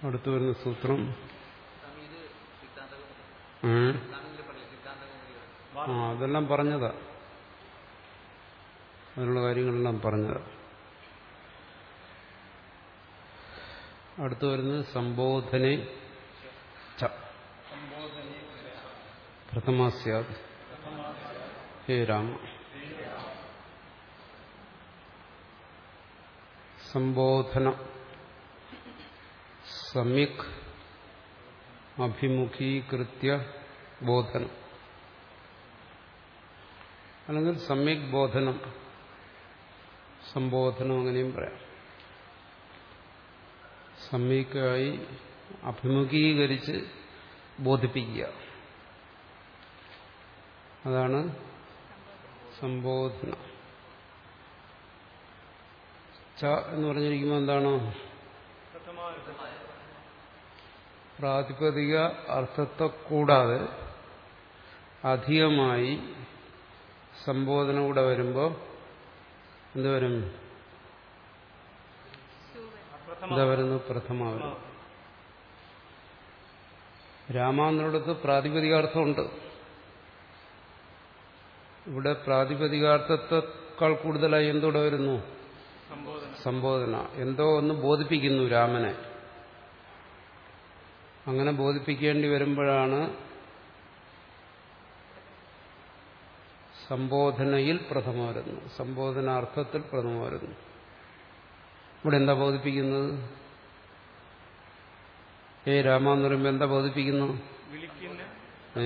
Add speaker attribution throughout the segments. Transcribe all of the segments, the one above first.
Speaker 1: അടുത്തു വരുന്ന സൂത്രം
Speaker 2: സ്വാമി ഇത് സിദ്ധാന്തകം
Speaker 1: ഉം.
Speaker 2: സ്വാമിന്റെ പറയില്ല സിദ്ധാന്തകം
Speaker 1: ആ അതെല്ലാം പറഞ്ഞതാ അതിനുള്ള കാര്യങ്ങളെല്ലാം പറഞ്ഞതാ അടുത്തു വരുന്നത് സംബോധനെ ച പ്രഥമാസ്യാത് ഹേ രാമ സംബോധന സമ്യക് അഭിമുഖീകൃത്യ ബോധനം അല്ലെങ്കിൽ സമ്യക് ബോധനം സംബോധനം അങ്ങനെയും പറയാം സമ്യക്കായി അഭിമുഖീകരിച്ച് ബോധിപ്പിക്കുക അതാണ് സംബോധന ച എന്ന് പറഞ്ഞിരിക്കുമ്പോൾ എന്താണ് പ്രാതിപതിക അർത്ഥത്തെ കൂടാതെ അധികമായി സംബോധന കൂടെ വരുമ്പോൾ എന്തുവരും എന്താ വരുന്നു പ്രഥമ വരും രാമാന്നിടത്ത് പ്രാതിപതികാർത്ഥമുണ്ട് ഇവിടെ പ്രാതിപതികാർത്ഥത്തെക്കാൾ കൂടുതലായി എന്തോടെ വരുന്നു സംബോധന എന്തോ ഒന്ന് ബോധിപ്പിക്കുന്നു രാമനെ അങ്ങനെ ബോധിപ്പിക്കേണ്ടി വരുമ്പോഴാണ് സംബോധനയിൽ പ്രഥമ വരുന്നു സംബോധനാർത്ഥത്തിൽ പ്രഥമ വരുന്നു ഇവിടെ എന്താ ബോധിപ്പിക്കുന്നത് ഏ രാമ എന്ന് പറയുമ്പോൾ എന്താ ബോധിപ്പിക്കുന്നു ഏ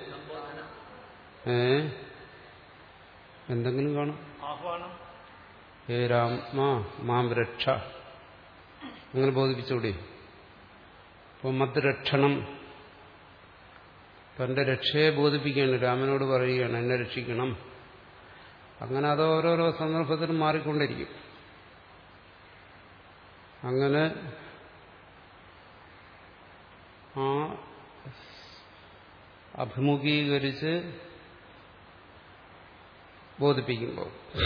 Speaker 1: ഏ എന്തെങ്കിലും കാണും
Speaker 3: ആഹ്വാനം
Speaker 1: ഹേ രാമ മാം രക്ഷ അങ്ങനെ ബോധിപ്പിച്ചൂടെ അപ്പോൾ മത് രക്ഷണം തന്റെ രക്ഷയെ ബോധിപ്പിക്കുകയാണ് രാമനോട് പറയുകയാണ് എന്നെ രക്ഷിക്കണം അങ്ങനെ അത് ഓരോരോ സന്ദർഭത്തിലും മാറിക്കൊണ്ടിരിക്കും അങ്ങനെ ആ അഭിമുഖീകരിച്ച് ബോധിപ്പിക്കുമ്പോൾ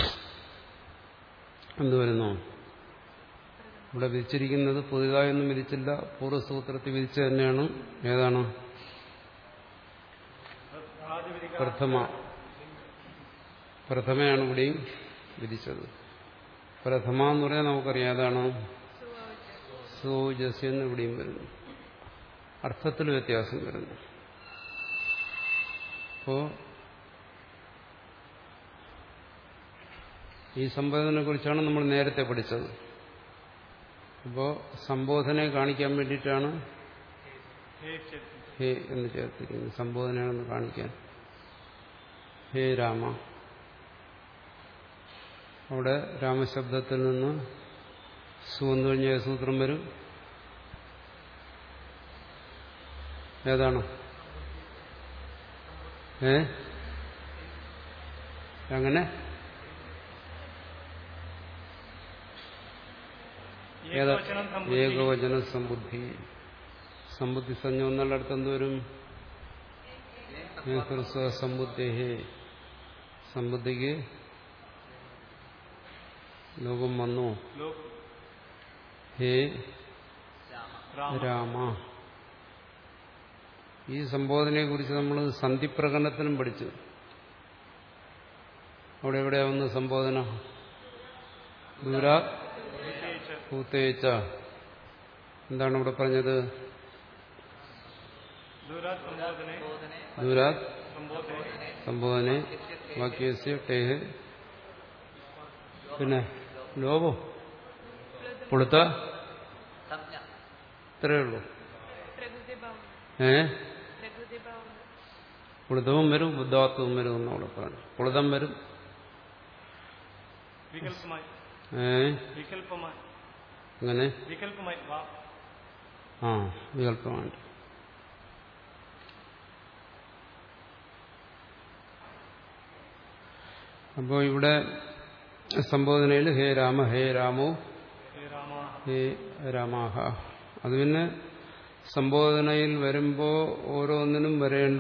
Speaker 1: എന്ത് വരുന്നു ഇവിടെ വിധിച്ചിരിക്കുന്നത് പുതുതായൊന്നും വിധിച്ചില്ല പൂർവ്വസൂത്രത്തിൽ വിധിച്ചു തന്നെയാണ് ഏതാണ് പ്രഥമ പ്രഥമയാണ് ഇവിടെയും വിധിച്ചത് പ്രഥമ എന്ന് പറയാൻ നമുക്കറിയാം ഏതാണ് സൂജസ് എന്ന് ഇവിടെയും വരുന്നു അർത്ഥത്തിൽ വ്യത്യാസം വരുന്നു അപ്പോ ഈ സംബോധനയെ കുറിച്ചാണ് നമ്മൾ നേരത്തെ പഠിച്ചത് അപ്പോൾ സംബോധനയെ കാണിക്കാൻ വേണ്ടിയിട്ടാണ് ഹേ എന്ന് ചേർത്തിരിക്കുന്നത് സംബോധനയാണെന്ന് കാണിക്കാൻ ഹേ രാമ അവിടെ രാമശബ്ദത്തിൽ നിന്ന് സുവന്ന് കഴിഞ്ഞ സൂത്രം വരും ഏതാണ് ഏ അങ്ങനെ ഏതാ
Speaker 3: ഏകവചനം സമ്പുദ്ധി.
Speaker 1: ഏകവചന സമ്പുദ്ധി സമ്പുദ്ധി സഞ്ജ ഒന്നുള്ളടത്ത് എന്തുവരും സമ്പുദ്ധി സമ്പുദ്ധിക്ക് ലോകം വന്നു
Speaker 3: ലോക്
Speaker 1: ഹേ
Speaker 3: രാമ
Speaker 1: രാമ ഈ സംബോധനയെ കുറിച്ച് നമ്മൾ സന്ധിപ്രകടനത്തിനും പഠിച്ചു അവിടെ എവിടെയാവുന്ന സംബോധന ദൂരാ
Speaker 3: നിശ്ചയിച്ച്
Speaker 1: പൂത്തേച്ച എന്താണ് ഇവിടെ പറഞ്ഞത്
Speaker 3: ദൂരാത് സംബോധനെ
Speaker 1: ദൂരാത്
Speaker 3: സംബോധനെ
Speaker 1: സംബോധനെ വാക്യസ്യ ടേഹ് പിന്നെ ലോപോ പുളുത്ത
Speaker 2: സംജ്ഞ
Speaker 1: ഇത്രയേ ഉള്ളൂ
Speaker 4: പ്രകൃതിഭാവം
Speaker 1: ഏ
Speaker 4: പ്രകൃതിഭാവം
Speaker 1: പുളുതവും വരും ബുദ്ധാത്വവും വരും എന്നവിടെ പറഞ്ഞു പുളുതം വരും
Speaker 3: വികല്പമായി
Speaker 1: ഏ
Speaker 3: വികല്പമായി
Speaker 1: അങ്ങനെ
Speaker 3: വികല്പമായി വാ
Speaker 1: ആ വികല്പമാണ് അപ്പോൾ ഇവിടെ സംബോധനയിൽ ഹേ രാമ ഹേ രാമോ
Speaker 3: ഹേ രാമ
Speaker 1: ഹേ രാമാഹ അത് പിന്നെ സംബോധനയിൽ വരുമ്പോൾ ഓരോന്നിനും വരേണ്ട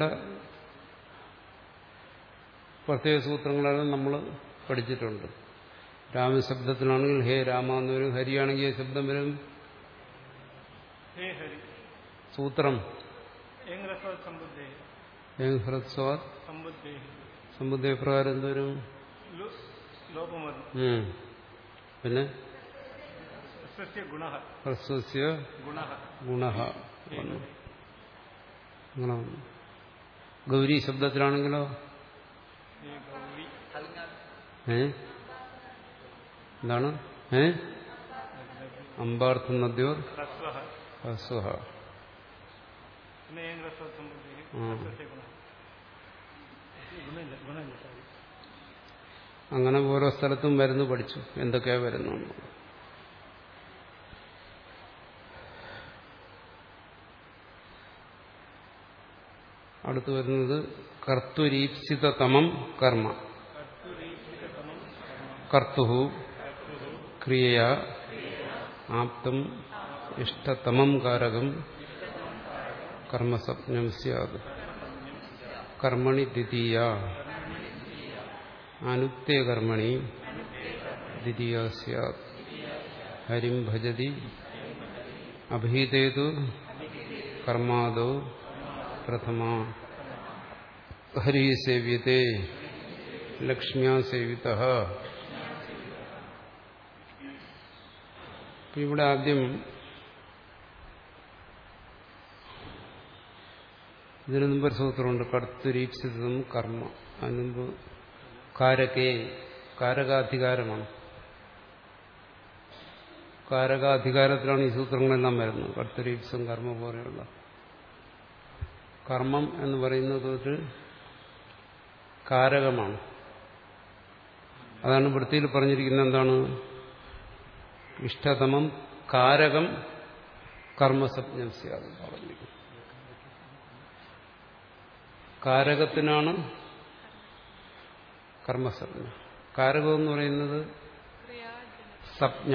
Speaker 1: പ്രത്യേക സൂത്രങ്ങളെല്ലാം നമ്മൾ പഠിച്ചിട്ടുണ്ട് രാമശബ്ദത്തിനാണെങ്കിൽ ഹേ രാമ എന്ന് വരും ഹരിയാണെങ്കിൽ ഏത് ശബ്ദം വരും
Speaker 3: ഹേ ഹരി
Speaker 1: സൂത്രം
Speaker 3: ഏങ് രസവത് സമ്പുദ്ധേ
Speaker 1: ഏം ഹ്രസ്വാ
Speaker 3: സമ്പുദ്ധേ
Speaker 1: സമ്പുദ്ധ പ്രകാരം എന്തോരും
Speaker 3: ലോപം വന്നു
Speaker 1: ഉം. പിന്നെ
Speaker 3: സ്വസ്യ ഗുണ
Speaker 1: ഹ്രസ്വസ്യ
Speaker 3: ഗുണ
Speaker 1: ഗുണ വന്നു അങ്ങനെ വന്നു ഗൗരി ശബ്ദത്തിലാണെങ്കിലോ
Speaker 3: ഹേ ഗൗരി
Speaker 1: ഏ എന്താണ് ഏ അമ്പാർത്ഥ നദ്യോർ
Speaker 3: ഹ്രസ്വ
Speaker 1: ഹസ്വഹ
Speaker 3: പിന്നെ ഏങ് രസവത് സമ്പുദ്ധേ
Speaker 1: ആ.
Speaker 3: സ്വസ്യ ഗുണ ഗുണമില്ല ഗുണമില്ല സാരി
Speaker 1: അങ്ങനെ ഓരോ സ്ഥലത്തും വരുന്നു പഠിച്ചു എന്തൊക്കെയാ വരുന്നു അടുത്ത് വരുന്നത് കർത്തുരീപ്സിതമം കർമ്മ കർത്തുഹു ക്രിയയ ആപ്തം ഇഷ്ടതമം കാരകം കർമ്മസപ്നം സ്യാത് കർമ്മണി ദ്വിതീയ അനുക്തേ കർമ്മണി ദ്വിതീയ സ്യാത് ഹരിം ഭജതി അഭീതേതു കർമാദോ പ്രഥമ ഹരി സേവ്യത്തെ ലക്ഷ്മ്യാ സേവിത ഇവിടെ ആദ്യം ഇതിനു മുമ്പ് ഒരു സൂത്രമുണ്ട് കർത്തുരീപ്സിതം കർമ്മ അതിനു മുമ്പ് കാരകേ കാരകാധികാരമാണ് കാരകാധികാരത്തിലാണ് ഈ സൂത്രങ്ങളെല്ലാം വരുന്നത് കർത്തരീപ്സം കർമ്മ പോലെയുള്ള കർമ്മം എന്ന് പറയുന്നത് ഒരു കാരകമാണ് അതാണ് വൃത്തിയിൽ പറഞ്ഞിരിക്കുന്നത് എന്താണ് ഇഷ്ടതമം കാരകം കർമ്മസപ്നം സ്യാദ് പറഞ്ഞിരിക്കുന്നത് കാരകത്തിനാണ് കർമ്മസപ്ന കാരകം എന്ന് പറയുന്നത്
Speaker 4: ക്രിയാജന
Speaker 1: സപ്ന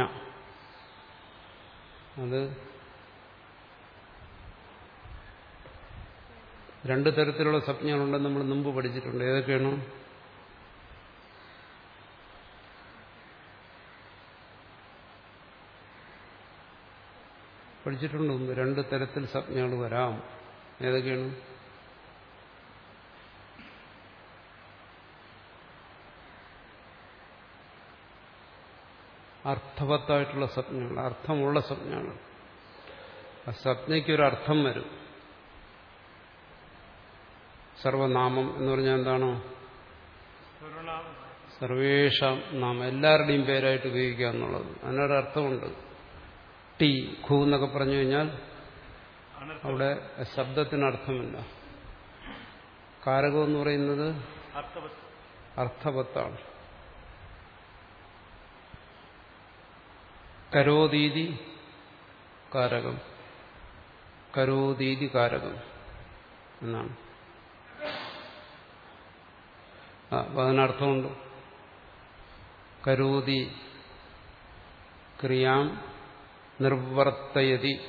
Speaker 1: അത് രണ്ട് തരത്തിലുള്ള സ്വപ്നങ്ങളുണ്ടെന്ന് നമ്മൾ മുമ്പ് പഠിച്ചിട്ടുണ്ട് ഏതൊക്കെയാണ് പഠിച്ചിട്ടുണ്ട് മുമ്പ് രണ്ട് തരത്തിൽ സ്വപ്നങ്ങൾ വരാം ഏതൊക്കെയാണ് അർത്ഥവത്തായിട്ടുള്ള സ്വപ്നങ്ങൾ അർത്ഥമുള്ള സ്വപ്നങ്ങൾ ആ സ്വപ്നയ്ക്ക് ഒരു അർത്ഥം വരും സർവനാമം എന്ന് പറഞ്ഞാൽ എന്താണോ
Speaker 3: സർവനാമ
Speaker 1: സർവേഷാം നാമം എല്ലാവരുടെയും പേരായിട്ട് ഉപയോഗിക്കുക എന്നുള്ളത് അതിനൊരർത്ഥമുണ്ട് ടി ഖു എന്നൊക്കെ പറഞ്ഞു കഴിഞ്ഞാൽ
Speaker 3: അനർത്ഥ
Speaker 1: അവിടെ ശബ്ദത്തിന് അർത്ഥമില്ല കാരകം എന്ന് പറയുന്നത്
Speaker 3: അർത്ഥവത്
Speaker 1: അർത്ഥവത്താണ് കരോതീതി കാരകം കരോതീതി കാരകം എന്നാണ് ആ, അപ്പൊ അതിനർത്ഥമുണ്ട് കരോതി ക്രിയാം നിർവർത്തയതി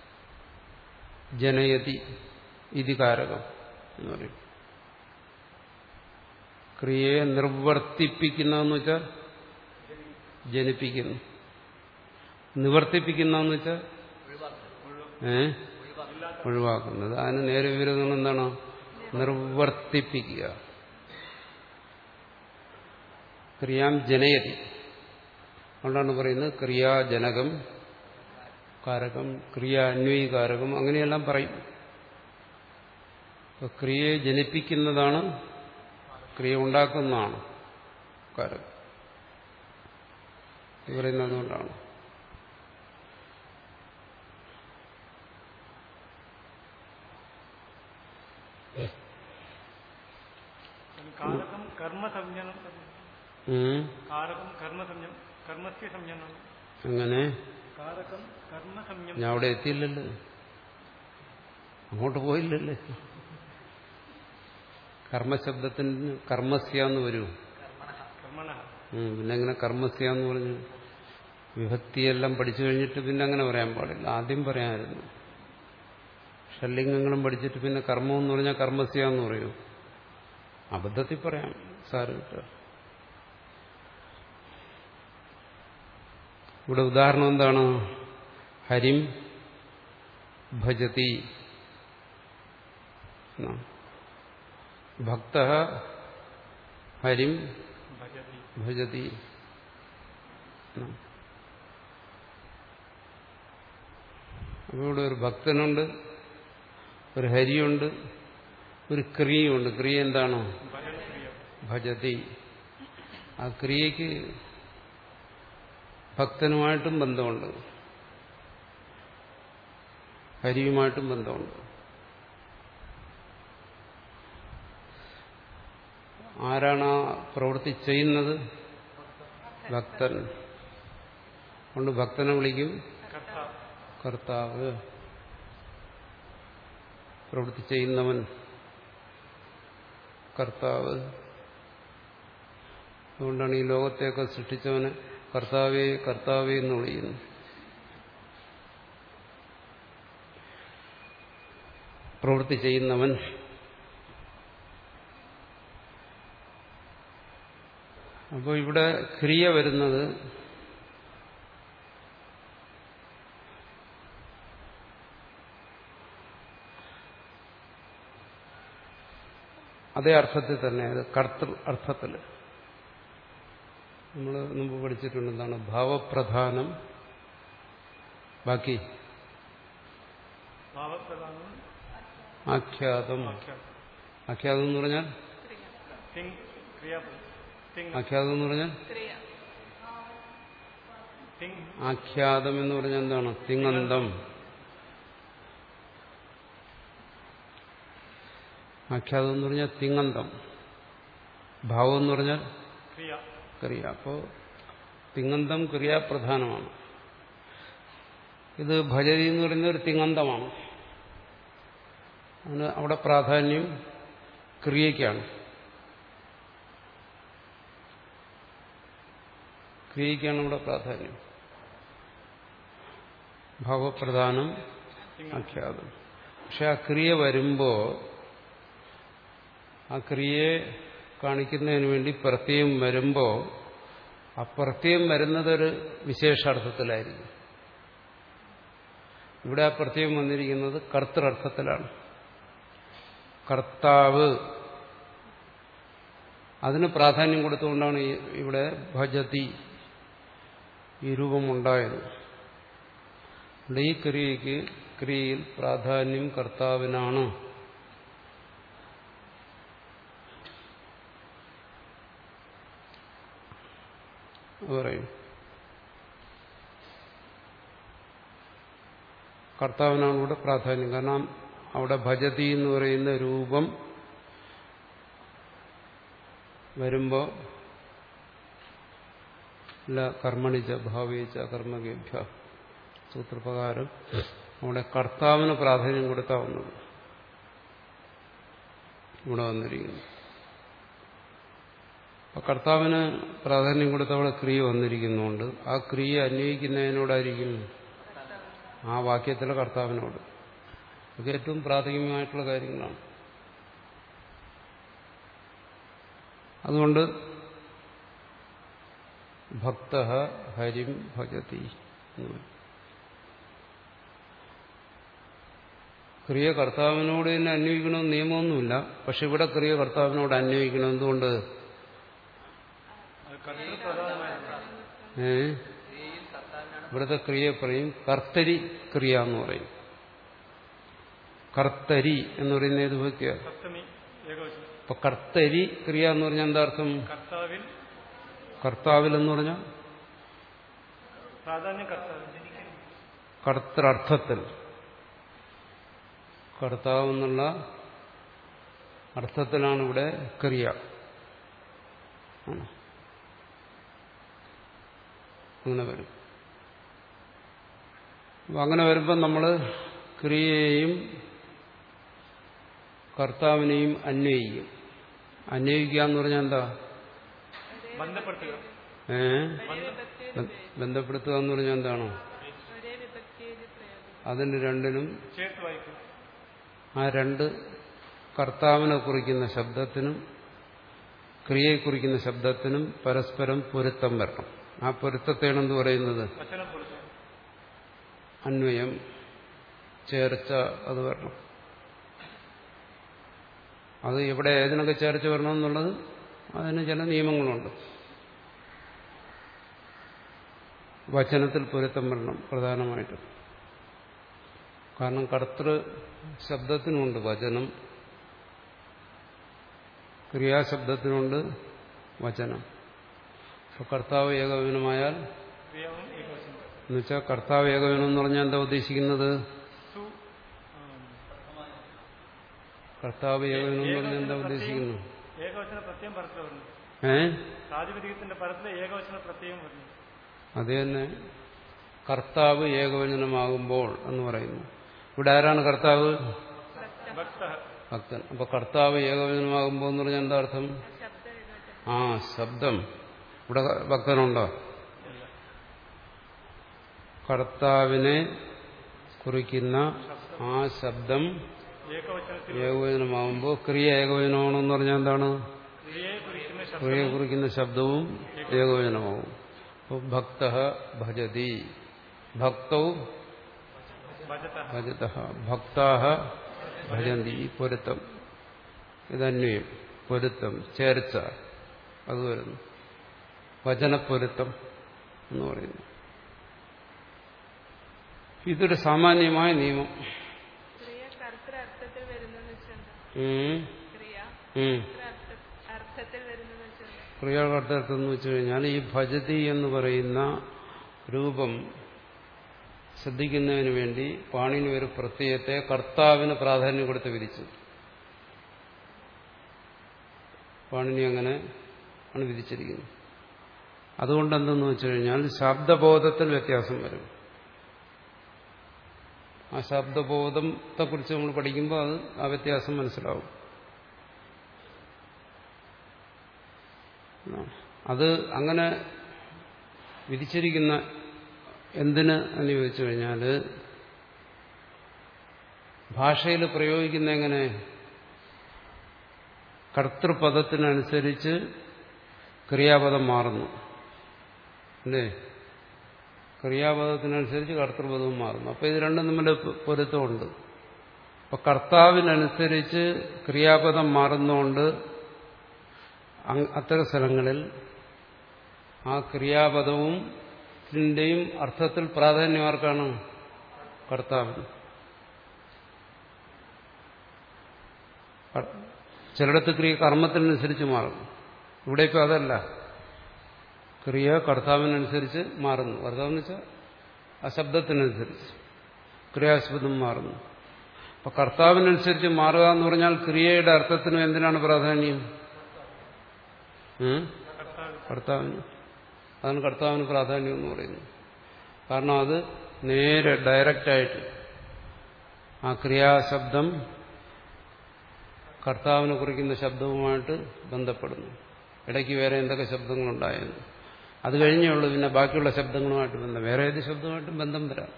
Speaker 1: ജനയതി ഇതി കാരകം എന്ന് പറയും ക്രിയയെ നിർവർത്തിപ്പിക്കുന്നതെന്ന് വെച്ചാൽ ജനിപ്പിക്കുന്നു നിവർത്തിപ്പിക്കുന്നതെന്ന് വെച്ചാൽ ഏ ഒഴിവാക്കുന്നത് അതിന് നേരെ വിരുദ്ധം എന്താണ് നിർവർത്തിപ്പിക്കുക ക്രിയാം ജനയതി അതുകൊണ്ടാണ് പറയുന്നത് ക്രിയാജനകം കാരകം ക്രിയ അന്വയികാരകം അങ്ങനെയെല്ലാം പറയും അപ്പൊ ക്രിയയെ ജനിപ്പിക്കുന്നതാണ് ക്രിയ ഉണ്ടാക്കുന്നതാണ് കാരകം ഇത് പറയുന്നത് അതുകൊണ്ടാണ്
Speaker 3: കാരകം കർമ്മസംജ്ഞനം
Speaker 1: ഉം.
Speaker 3: കാരകം കർമ്മസംജ്ഞം കർമ്മസ്യ സംജ്ഞനം
Speaker 1: അങ്ങനെ
Speaker 3: കാരകം കർമ്മസംജ്ഞം
Speaker 1: ഞാൻ അവിടെ എത്തിയില്ലല്ലോ അങ്ങോട്ട് പോയില്ലല്ലേ കർമ്മശബ്ദത്തിന് കർമ്മസ്യാന്ന് വരൂ
Speaker 3: കർമ്മണ
Speaker 1: ഉം, പിന്നെ എങ്ങനെ കർമ്മസ്യാന്ന് പറഞ്ഞു വിഭക്തിയെല്ലാം പഠിച്ചു കഴിഞ്ഞിട്ട് പിന്നെ അങ്ങനെ പറയാൻ പാടില്ല ആദ്യം പറയാമായിരുന്നു ഷല്ലിംഗങ്ങളും പഠിച്ചിട്ട് പിന്നെ കർമ്മം എന്ന് പറഞ്ഞാൽ കർമ്മസ്യാന്ന് പറയൂ അബദ്ധത്തിൽ പറയാം സാരമില്ല ഇവിടെ ഉദാഹരണം എന്താണ് ഹരിം ഭജതി എന്നാണ്. ഭക്ത ഹരിം
Speaker 3: ഭജതി
Speaker 1: ഭജതി എന്നാണ്. അപ്പോൾ ഇവിടെ ഒരു ഭക്തനുണ്ട് ഒരു ഹരിയുണ്ട് ഒരു ക്രിയയുണ്ട് ക്രിയ എന്താണോ
Speaker 3: ഭജനക്രിയ
Speaker 1: ഭജതി ആ ക്രിയയ്ക്ക് ഭക്തനുമായിട്ടും ബന്ധമുണ്ട് ഹരിയുമായിട്ടും ബന്ധമുണ്ട് ആരാണ് ആ പ്രവൃത്തി ചെയ്യുന്നത് ഭക്തൻ കൊണ്ട് ഭക്തനെ വിളിക്കും
Speaker 3: കർത്ത
Speaker 1: കർത്താവ് പ്രവൃത്തി ചെയ്യുന്നവൻ കർത്താവ് അതുകൊണ്ടാണ് ഈ ലോകത്തെയൊക്കെ സൃഷ്ടിച്ചവന് കർത്താവേ കർത്താവേ എന്ന് വിളിക്കുന്നു പ്രവൃത്തി ചെയ്യുന്നവൻ അപ്പോൾ ഇവിടെ ക്രിയ വരുന്നത് അതേ അർത്ഥത്തിൽ തന്നെ അത് കർത്തൃ അർത്ഥത്തിൽ നമ്മൾ മുമ്പ് പഠിച്ചിട്ടുണ്ട് എന്താണ് ഭാവപ്രധാനം ബാക്കി
Speaker 3: ഭാവപ്രധാനം
Speaker 1: ആഖ്യാതം
Speaker 3: ആഖ്യാനം
Speaker 1: ആഖ്യാതം എന്ന് പറഞ്ഞാൽ
Speaker 3: തിങ് ക്രിയാപദം തിങ്
Speaker 1: ആഖ്യാതം എന്ന് പറഞ്ഞാൽ
Speaker 4: ക്രിയ
Speaker 3: തിങ്
Speaker 1: ആഖ്യാതം എന്ന് പറഞ്ഞാൽ എന്താണ് തിങ്ങന്തം ആഖ്യാതം എന്ന് പറഞ്ഞാൽ തിങ്ങന്തം ഭാവം എന്ന് പറഞ്ഞാൽ
Speaker 3: ക്രിയ
Speaker 1: ക്രിയ അപ്പോൾ തിങ്ങന്തം ക്രിയാപ്രധാനമാണ് ഇത് ഭജതി എന്ന് പറയുന്ന ഒരു തിങ്ങന്തമാണ് അതിന് അവിടെ പ്രാധാന്യം ക്രിയയ്ക്കാണ് ക്രിയയ്ക്കാണ് ഇവിടെ പ്രാധാന്യം ഭാവപ്രധാനം ആഖ്യാതം പക്ഷെ ആ ക്രിയ വരുമ്പോൾ ആ ക്രിയയെ കാണിക്കുന്നതിന് വേണ്ടി പ്രത്യയം വരുമ്പോൾ ആ പ്രത്യയം വരുന്നതൊരു വിശേഷാർത്ഥത്തിലായിരിക്കും ഇവിടെ ആ പ്രത്യയം വന്നിരിക്കുന്നത് കർത്തൃർത്ഥത്തിലാണ് കർത്താവ് അതിന് പ്രാധാന്യം കൊടുത്തുകൊണ്ടാണ് ഈ- ഇവിടെ ഭജതി ഈ രൂപമുണ്ടായത് ഇവിടെ ഈ ക്രിയയ്ക്ക് ക്രിയയിൽ പ്രാധാന്യം കർത്താവിനാണ് പറയും കർത്താവിനാണ് ഇവിടെ പ്രാധാന്യം കാരണം അവിടെ ഭജതി എന്ന് പറയുന്ന രൂപം വരുമ്പോൾ അല്ല കർമ്മണിച്ച ഭാവിച്ച കർമ്മകേഭ്യ സൂത്രപ്രകാരം അവിടെ കർത്താവിന് പ്രാധാന്യം കൊടുത്താ വന്നത് ഇവിടെ വന്നിരിക്കുന്നു അപ്പൊ കർത്താവിന് പ്രാധാന്യം കൊടുത്ത അവിടെ ക്രിയ വന്നിരിക്കുന്നുണ്ട് ആ ക്രിയ അന്വയിക്കുന്നതിനോടായിരിക്കും ആ വാക്യത്തിലെ കർത്താവിനോട് അതൊക്കെ ഏറ്റവും പ്രാഥമികമായിട്ടുള്ള കാര്യങ്ങളാണ് അതുകൊണ്ട് ഭക്ത ഹരിം ഭജതി എന്ന് പറയും. ക്രിയ കർത്താവിനോട് തന്നെ അന്വയിക്കണമെന്ന് നിയമമൊന്നുമില്ല പക്ഷെ ഇവിടെ ക്രിയ കർത്താവിനോട് അന്വയിക്കണം എന്തുകൊണ്ട്
Speaker 3: അത് കർത്തൃപ്രധാനമായതാണ്
Speaker 1: ഏ ഇവിടുത്തെ ക്രിയയെ പറയും കർത്തരി ക്രിയ എന്ന് പറയും കർത്തരി എന്ന് പറയുന്ന ഏത് ഭക്തിയ
Speaker 3: സപ്തമി ഏകവചനം
Speaker 1: അപ്പൊ കർത്തരി ക്രിയ എന്ന് പറഞ്ഞാൽ എന്താ അർത്ഥം
Speaker 3: കർത്താവിൽ
Speaker 1: കർത്താവിൽ എന്ന് പറഞ്ഞാൽ
Speaker 3: പ്രാധാന്യം കർത്താവിൽ
Speaker 1: കർത്തർത്ഥത്തിൽ കർത്താവ് എന്നുള്ള അർത്ഥത്തിലാണ് ഇവിടെ ക്രിയ ആണ്. അങ്ങനെ വരും അപ്പൊ അങ്ങനെ വരുമ്പോൾ നമ്മൾ ക്രിയയെയും കർത്താവിനെയും അന്വയിക്കും അന്വയിക്കുക എന്ന് പറഞ്ഞാൽ എന്താ
Speaker 3: ബന്ധപ്പെടുത്തുക
Speaker 1: ഏ
Speaker 4: ഒരേ വിഭക്തിയിൽ
Speaker 1: ബ- ബന്ധപ്പെടുത്തുക എന്ന് പറഞ്ഞാൽ എന്താണോ
Speaker 4: ഒരേ വിഭക്തിയിൽ പ്രയോഗിക്കും
Speaker 1: അതിന് രണ്ടിനും
Speaker 3: ചേർത്ത് വായിക്കുക
Speaker 1: ആ രണ്ട് കർത്താവിനെ കുറിക്കുന്ന ശബ്ദത്തിനും ക്രിയയെ കുറിക്കുന്ന ശബ്ദത്തിനും പരസ്പരം പൊരുത്തം വരണം ആ പൊരുത്തത്തെയാണ് എന്ത് പറയുന്നത്
Speaker 3: വചനം കൊടുക്കുക
Speaker 1: അന്വയം ചേർച്ച അത് വരണം അത് എവിടെ ഏതിനൊക്കെ ചേർച്ച വരണമെന്നുള്ളത് അതിന് ചില നിയമങ്ങളുണ്ട് വചനത്തിൽ പൊരുത്തം വരണം പ്രധാനമായിട്ടും കാരണം കർത്തൃ ശബ്ദത്തിനുണ്ട് വചനം ക്രിയാശബ്ദത്തിനുണ്ട് വചനം അപ്പോൾ കർത്താവ് ഏകവചനമായാൽ
Speaker 3: ക്രിയാവും ഏകവചനം
Speaker 1: എന്നുവെച്ചാൽ കർത്താവ് ഏകവചനം എന്ന് പറഞ്ഞാൽ എന്താ ഉദ്ദേശിക്കുന്നത്
Speaker 3: സു
Speaker 1: കർത്താവ് ഏകവചനം എന്ന് പറഞ്ഞാൽ എന്താ ഉദ്ദേശിക്കുന്നത്
Speaker 3: ഏകവചന പ്രത്യേകം പരത്തിൽ പറഞ്ഞു
Speaker 1: ഏ
Speaker 3: പ്രാതിപതികത്തിന്റെ പരത്തിലെ ഏകവചന പ്രത്യേകം പറഞ്ഞു
Speaker 1: അത് തന്നെ കർത്താവ് ഏകവചനമാകുമ്പോൾ എന്ന് പറയുന്നു ഇവിടെ ആരാണ് കർത്താവ്
Speaker 3: ഭക്ത
Speaker 1: ഭക്തൻ അപ്പൊ കർത്താവ് ഏകവചനമാകുമ്പോൾ എന്ന് പറഞ്ഞാൽ എന്താ അർത്ഥം
Speaker 4: ശബ്ദം എഴുന്നേറ്റ്
Speaker 1: ആ ശബ്ദം ഇവിടെ ഭക്തനുണ്ടോ കർത്താവിനെ കുറിക്കുന്ന ആ ശബ്ദം
Speaker 3: ഏകവചനത്തിൽ
Speaker 1: ഏകവചനമാകുമ്പോൾ ക്രിയ ഏകവചനമാണെന്ന് പറഞ്ഞാൽ എന്താണ്
Speaker 3: ക്രിയയെ കുറിക്കുന്ന ശബ്ദം
Speaker 1: ക്രിയ കുറിക്കുന്ന ശബ്ദവും ഏകവചനമാകും അപ്പോൾ ഭക്ത ഭജതി ഭക്തവും
Speaker 3: ഭജത
Speaker 1: ഭജത ഭക്താഹ ഭജന്തി ഈ പൊരുത്തം ഇതന്വയം പൊരുത്തം ചേർച്ച അത് വരുന്നു വചനപ്പൊരുത്തം എന്ന് പറയുന്നു ഇതൊരു സാമാന്യമായ നിയമം
Speaker 4: ക്രിയ കർത്തൃ അർത്ഥത്തിൽ വരുന്നെന്ന് വെച്ചാൽ
Speaker 1: ഉം,
Speaker 4: ക്രിയ
Speaker 1: ഉം.
Speaker 4: കർത്തൃ അർത്ഥ- അർത്ഥത്തിൽ വരുന്നെന്ന് വെച്ചാൽ
Speaker 1: ക്രിയാകർത്തർത്ഥം എന്ന് വെച്ച് കഴിഞ്ഞാൽ ഈ ഭജതി എന്ന് പറയുന്ന രൂപം ശ്രദ്ധിക്കുന്നതിന് വേണ്ടി പാണിനി ഒരു പ്രത്യയത്തെ കർത്താവിന് പ്രാധാന്യം കൊടുത്ത് വിധിച്ചു പാണിനി അങ്ങനെ ആണ് വിധിച്ചിരിക്കുന്നത് അതുകൊണ്ട് എന്തെന്ന് വെച്ച് കഴിഞ്ഞാൽ ശബ്ദബോധത്തിൽ വ്യത്യാസം വരും ആ ശബ്ദബോധത്തെക്കുറിച്ച് നമ്മൾ പഠിക്കുമ്പോൾ അത് ആ വ്യത്യാസം മനസ്സിലാവും അത് അങ്ങനെ വിധിച്ചിരിക്കുന്ന എന്തിന് എന്ന് ചോദിച്ചു കഴിഞ്ഞാൽ ഭാഷയിൽ പ്രയോഗിക്കുന്ന എങ്ങനെ കർത്തൃപദത്തിനനുസരിച്ച് ക്രിയാപദം മാറുന്നു അല്ലേ ക്രിയാപദത്തിനനുസരിച്ച് കർത്തൃപദവും മാറുന്നു അപ്പോൾ ഇത് രണ്ടും തമ്മിൽ പൊരുത്തമുണ്ട് അപ്പോൾ കർത്താവിനനുസരിച്ച് ക്രിയാപദം മാറുന്നതുകൊണ്ട് അങ് അത്തരം സ്ഥലങ്ങളിൽ ആ ക്രിയാപദവും ത്തിന്റെയും അർത്ഥത്തിൽ പ്രാധാന്യം ആർക്കാണ് കർത്താവിന് കർ- ചിലയിടത്ത് ക്രിയ കർമ്മത്തിനനുസരിച്ച് മാറും ഇവിടെ ഇപ്പം അതല്ല ക്രിയ കർത്താവിനനുസരിച്ച് മാറുന്നു കർത്താവെന്ന് വെച്ചാൽ ആ ശബ്ദത്തിനനുസരിച്ച് ക്രിയാശബ്ദം മാറുന്നു അപ്പൊ കർത്താവിനനുസരിച്ച് മാറുക എന്ന് പറഞ്ഞാൽ ക്രിയയുടെ അർത്ഥത്തിനും എന്തിനാണ് പ്രാധാന്യം ഉം? കർത്താവിന് അതാണ് കർത്താവിന് പ്രാധാന്യം എന്ന് പറയുന്നത് കാരണം അത് നേരെ ഡയറക്റ്റായിട്ട് ആ ക്രിയാശബ്ദം കർത്താവിനെ കുറിക്കുന്ന ശബ്ദവുമായിട്ട് ബന്ധപ്പെടുന്നു ഇടയ്ക്ക് വേറെ എന്തൊക്കെ ശബ്ദങ്ങളുണ്ടായിരുന്നു അത് കഴിഞ്ഞേ ഉള്ളൂ പിന്നെ ബാക്കിയുള്ള ശബ്ദങ്ങളുമായിട്ട് ബന്ധം വേറെ ഏത് ശബ്ദമായിട്ടും ബന്ധം വരാം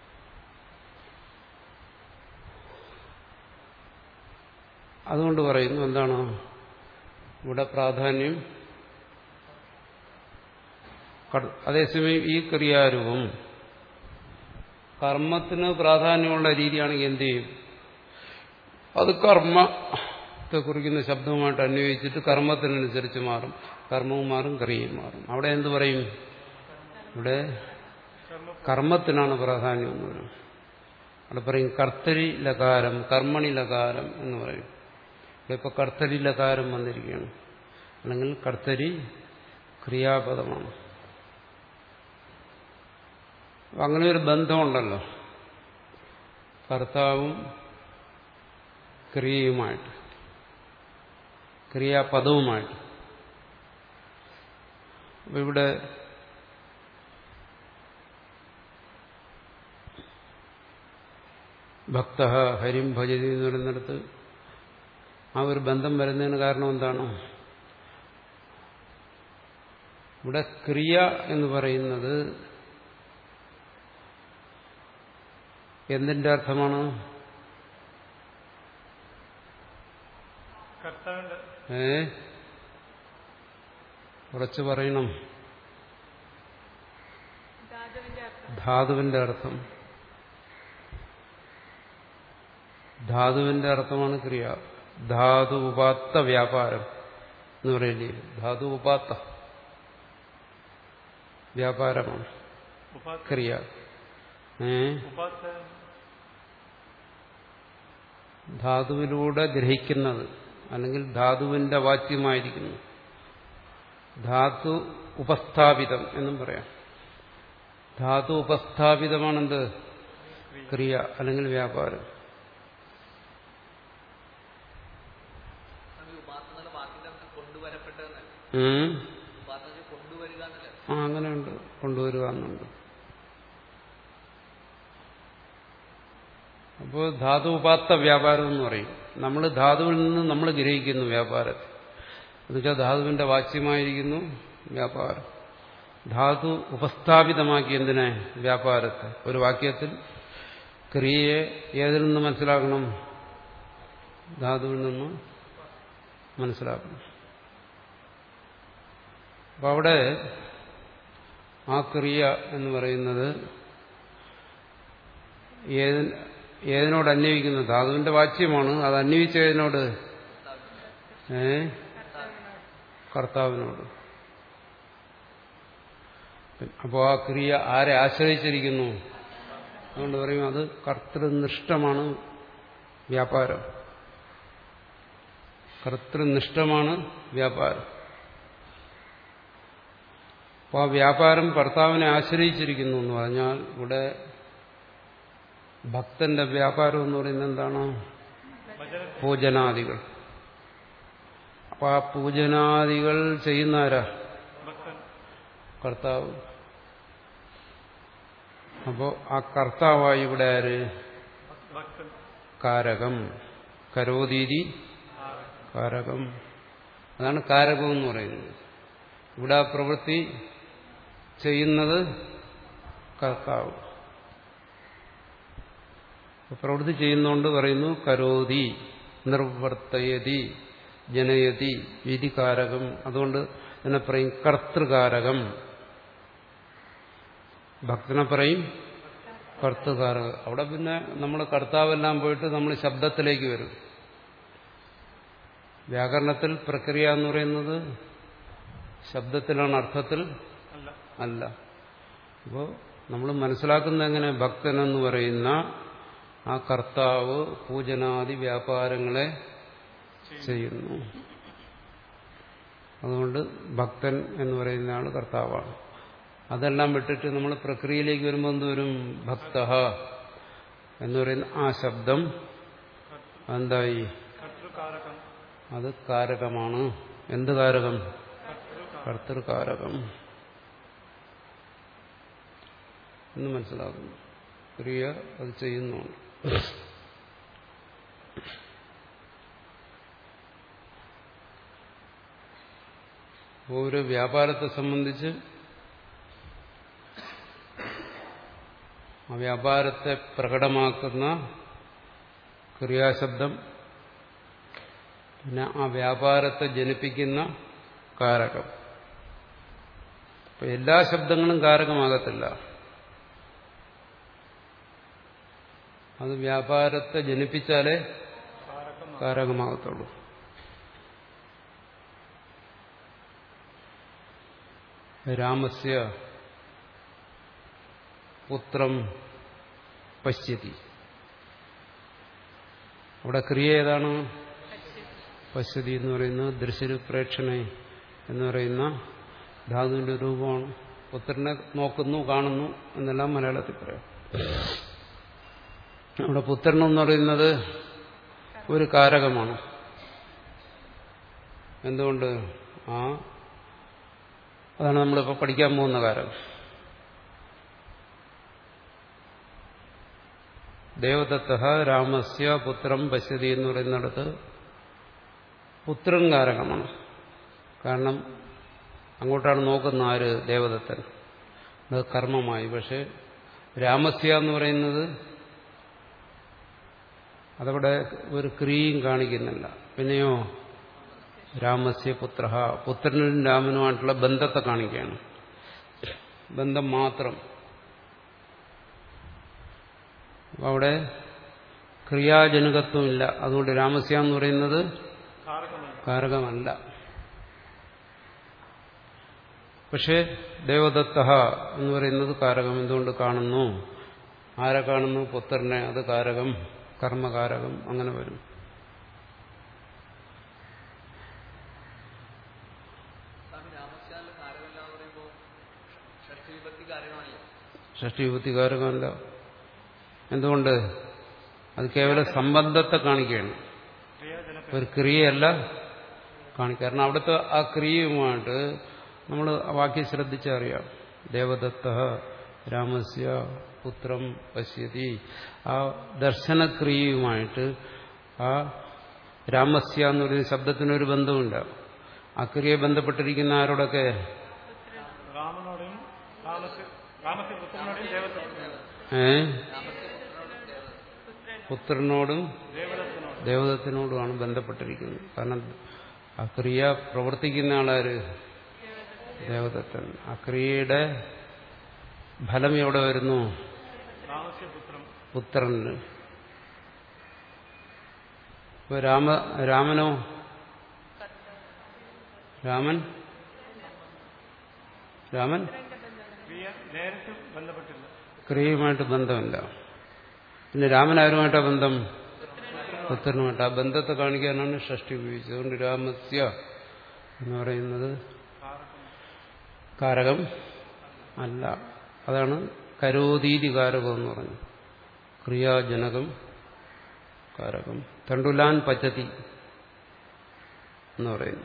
Speaker 1: അതുകൊണ്ട് പറയുന്നു എന്താണ് ഇവിടെ പ്രാധാന്യം കർ- അതേസമയം ഈ ക്രിയാരൂപം കർമ്മത്തിന് പ്രാധാന്യമുള്ള രീതിയാണെങ്കിൽ എന്ത് ചെയ്യും അത് കർമ്മത്തെ കുറിക്കുന്ന ശബ്ദവുമായിട്ട് അന്വയിച്ചിട്ട് കർമ്മത്തിനനുസരിച്ച് മാറും കർമ്മവും മാറും ക്രിയയും മാറും അവിടെ എന്ത് പറയും ഇവിടെ കർമ്മത്തിനാണ് പ്രാധാന്യം എന്ന് പറയും അവിടെ പറയും കർത്തരി ലകാരം കർമ്മണി ലകാരം എന്ന് പറയും ഇവിടെ ഇപ്പോൾ കർത്തരി ലകാരം വന്നിരിക്കുകയാണ് അല്ലെങ്കിൽ കർത്തരി ക്രിയാപദമാണ് അപ്പൊ അങ്ങനെ ഒരു ബന്ധമുണ്ടല്ലോ കർത്താവും ക്രിയയുമായിട്ട് ക്രിയാപദവുമായിട്ട് അപ്പൊ ഇവിടെ ഭക്ത ഹരിം ഭജതി എന്ന് പറയുന്നിടത്ത് ആ ഒരു ബന്ധം വരുന്നതിന് കാരണം എന്താണ് ഇവിടെ ക്രിയ എന്ന് പറയുന്നത് എന്തിന്റെ അർത്ഥമാണ്
Speaker 3: കർത്താവിന്റെ
Speaker 1: ഏ കുറച്ച് പറയണം
Speaker 4: ധാതുവിന്റെ അർത്ഥം
Speaker 1: ധാതുവിന്റെ അർത്ഥം ധാതുവിന്റെ അർത്ഥമാണ് ക്രിയ ധാതു ഉപാത്ത വ്യാപാരം എന്ന് പറയില്ലേ ധാതു ഉപാത്ത വ്യാപാരമാണ്
Speaker 3: उपात
Speaker 1: ക്രിയ ഏ
Speaker 3: उपात
Speaker 1: ധാതുവിലൂടെ ഗ്രഹിക്കുന്നത് അല്ലെങ്കിൽ ധാതുവിന്റെ വാച്യമായിരിക്കുന്നു ധാതു ഉപസ്ഥാപിതം എന്നും പറയാം ധാതു ഉപസ്ഥാപിതമാണെന്ത് ക്രിയ അല്ലെങ്കിൽ വ്യാപാരം
Speaker 2: സ്വാമി ഉപാസന എന്നുള്ള വാക്കിന്റെ അർത്ഥം കൊണ്ടുവരപ്പെട്ടതെന്നല്ല
Speaker 1: ഉം.
Speaker 2: ഉപാസന എന്ന് വെച്ചാൽ കൊണ്ടുവരിക എന്നല്ല
Speaker 1: ആ അങ്ങനെയുണ്ട് കൊണ്ടുവരിക എന്നുണ്ട് അപ്പോൾ ധാതു ഉപാത്ത വ്യാപാരം എന്ന് പറയും നമ്മൾ ധാതുവിൽ നിന്ന് നമ്മൾ ഗ്രഹിക്കുന്നു വ്യാപാരത്തെ എന്നുവെച്ചാൽ ധാതുവിന്റെ വാച്യമായിരിക്കുന്നു വ്യാപാരം ധാതു ഉപസ്ഥാപിതമാക്കി എന്തിനെ വ്യാപാരത്തെ ഒരു വാക്യത്തിൽ ക്രിയയെ ഏതിൽ നിന്ന് മനസ്സിലാക്കണം ധാതുവിൽ നിന്ന് മനസ്സിലാക്കണം അപ്പൊ അവിടെ ആ ക്രിയ എന്ന് പറയുന്നത് ഏത് ഏതിനോട് അന്വയിക്കുന്നു ധാതുവിന്റെ വാച്യമാണ് അത് അന്വയിച്ച ഏതിനോട് ഏ കർത്താവിനോട് അപ്പോൾ ആ ക്രിയ ആരെ ആശ്രയിച്ചിരിക്കുന്നു അതുകൊണ്ട് പറയും അത് കർത്തൃനിഷ്ഠമാണ് വ്യാപാരം കർത്തൃനിഷ്ഠമാണ് വ്യാപാരം അപ്പോൾ ആ വ്യാപാരം കർത്താവിനെ ആശ്രയിച്ചിരിക്കുന്നു എന്ന് പറഞ്ഞാൽ ഇവിടെ ഭക്തന്റെ വ്യാപാരം എന്ന് പറയുന്നത് എന്താണ്
Speaker 3: भजन
Speaker 1: പൂജനാദികൾ അപ്പൊ ആ പൂജനാദികൾ ചെയ്യുന്ന ആരാ
Speaker 3: भक्तन
Speaker 1: കർത്താവ് അപ്പോ ആ കർത്താവായി ഇവിടെ ആര്
Speaker 3: भक्तन
Speaker 1: കാരകം കരോതീതി
Speaker 3: आग
Speaker 1: കാരകം അതാണ് കാരകം എന്ന് പറയുന്നത് ഇവിടെ ആ പ്രവൃത്തി ചെയ്യുന്നത് കർത്താവ് അപ്പൊ പ്രവൃത്തി ചെയ്യുന്നോണ്ട് പറയുന്നു കരോതി നിർവർത്തയതി ജനയതി വിധികാരകം അതുകൊണ്ട് ഇതിനെ പറയും കർത്തൃകാരകം ഭക്തനെ പറയും കർത്തൃകാരകം അവിടെ പിന്നെ നമ്മൾ കർത്താവെല്ലാം പോയിട്ട് നമ്മൾ ശബ്ദത്തിലേക്ക് വരും വ്യാകരണത്തിൽ പ്രക്രിയ എന്ന് പറയുന്നത് ശബ്ദത്തിലാണ് അർത്ഥത്തിൽ
Speaker 3: अल्लाह
Speaker 1: അല്ല അപ്പോൾ നമ്മൾ മനസ്സിലാക്കുന്ന എങ്ങനെ ഭക്തനെന്ന് പറയുന്ന ആ കർത്താവ് പൂജനാദി വ്യാപാരങ്ങളെ ചെയ്യുന്നു അതുകൊണ്ട് ഭക്തൻ എന്ന് പറയുന്ന ആൾ കർത്താവാണ് അതെല്ലാം വിട്ടിട്ട് നമ്മൾ പ്രക്രിയയിലേക്ക് വരുമ്പോൾ എന്ത് വരും ഭക്ത എന്ന് പറയുന്ന ആ ശബ്ദം എന്തായി
Speaker 3: कर्तृकारकम
Speaker 1: അത് കാരകമാണ് എന്ത് കാരകം
Speaker 3: कर्तृ
Speaker 1: കർത്തൃകാരകം എന്ന് മനസ്സിലാക്കുന്നു ക്രിയ അത് ചെയ്യുന്നുണ്ട് അപ്പോൾ ഒരു വ്യാപാരത്തെ സംബന്ധിച്ച് ആ വ്യാപാരത്തെ പ്രകടമാക്കുന്ന ക്രിയാശബ്ദം പിന്നെ ആ വ്യാപാരത്തെ ജനിപ്പിക്കുന്ന കാരകം അപ്പൊ എല്ലാ ശബ്ദങ്ങളും കാരകമാകത്തില്ല അത് വ്യാപാരത്തെ ജനിപ്പിച്ചാലേ
Speaker 3: कारकम
Speaker 1: കാരകമാകത്തുള്ളൂ രാമസ്യ പുത്രം പശ്യതി അവിടെ ക്രിയ ഏതാണ് പശ്യതി എന്ന് പറയുന്നത് ദൃശ്യപ്രേക്ഷണ എന്ന് പറയുന്ന ധാതുവിന്റെ രൂപമാണ് പുത്രനെ നോക്കുന്നു കാണുന്നു എന്നെല്ലാം മലയാളത്തിൽ പറയാം അവിടെ പുത്രൻ എന്ന് പറയുന്നത് ഒരു കാരകമാണ് എന്തുകൊണ്ട് ആ അതാണ് നമ്മളിപ്പോൾ പഠിക്കാൻ പോകുന്ന കാരകം ദേവദത്ത രാമസ്യ പുത്രം പശ്യതി എന്ന് പറയുന്നിടത്ത് പുത്രൻ കാരകമാണ് കാരണം അങ്ങോട്ടാണ് നോക്കുന്ന ആര് ദേവദത്തൻ അത് കർമ്മമായി പക്ഷെ രാമസ്യ എന്ന് പറയുന്നത് അതവിടെ ഒരു ക്രിയയും കാണിക്കുന്നില്ല പിന്നെയോ രാമസ്യ പുത്ര പുത്രനും രാമനുമായിട്ടുള്ള ബന്ധത്തെ കാണിക്കുകയാണ് ബന്ധം മാത്രം അപ്പൊ അവിടെ ക്രിയാജനകത്വമില്ല അതുകൊണ്ട് രാമസ്യ എന്ന് പറയുന്നത്
Speaker 3: കാരകമല്ല
Speaker 1: കാരകമല്ല പക്ഷേ ദേവദത്ത എന്ന് പറയുന്നത് കാരകം എന്തുകൊണ്ട് കാണുന്നു ആരെ കാണുന്നു പുത്രനെ അത് കാരകം കർമ്മകാരകം അങ്ങനെ വരും
Speaker 2: സ്വാമി രാമസ്യാലിൽ കാരകമില്ല എന്ന് പറയുമ്പോൾ ഷഷ്ടി വിഭക്തി കാരകമല്ലേ
Speaker 1: ഷഷ്ടി വിഭക്തി കാരകമല്ല എന്തുകൊണ്ട് അത് കേവലം സംബന്ധത്തെ കാണിക്കുകയാണ്
Speaker 3: ക്രിയാജനക
Speaker 1: ഒരു ക്രിയയല്ല കാണിക്കുക കാരണം അവിടുത്തെ ആ ക്രിയയുമായിട്ട് നമ്മൾ വാക്യം ശ്രദ്ധിച്ചറിയാം ദേവദത്ത രാമസ്യ പുത്രം പശ്യതി ആ ദർശനക്രിയയുമായിട്ട് ആ രാമസ്യ എന്ന് പറയുന്ന ശബ്ദത്തിനൊരു ബന്ധമില്ല ആ ക്രിയ ബന്ധപ്പെട്ടിരിക്കുന്ന ആരോടൊക്കെ
Speaker 3: രാമനോടും രാമസ് രാമസ്യ പുത്രനോടും ദേവദത്തിനോടും
Speaker 1: ഏ പുത്രനോടും
Speaker 3: ദേവദത്തിനോടും
Speaker 1: ദേവതത്തിനോടുമാണ് ബന്ധപ്പെട്ടിരിക്കുന്നത് കാരണം ആ ക്രിയ പ്രവർത്തിക്കുന്ന ആളാര് ദേവദത്തൻ ആ ക്രിയയുടെ ഫലം എവിടെ വരുന്നു
Speaker 3: രാമസ്യ പുത്രം
Speaker 1: പുത്രന് ഇപ്പൊ രാമ രാമനോ രാമൻ രാമൻ
Speaker 3: ക്രിയ നേരിട്ട് ബന്ധപ്പെട്ടില്ല
Speaker 1: ക്രിയയുമായിട്ട് ബന്ധമില്ല പിന്നെ രാമനാരുമായിട്ടാ ബന്ധം പുത്രനുമായിട്ട് ആ ബന്ധത്തെ കാണിക്കാനാണ് ഷഷ്ടി ഉപയോഗിച്ചത് അതുകൊണ്ട് രാമസ്യ എന്ന് പറയുന്നത് കാരകം അല്ല അതാണ് കരോതീതി കാരകം എന്ന് പറഞ്ഞു ക്രിയാജനകം കാരകം തണ്ടുലാൻ പച്ചതി എന്ന് പറയുന്നു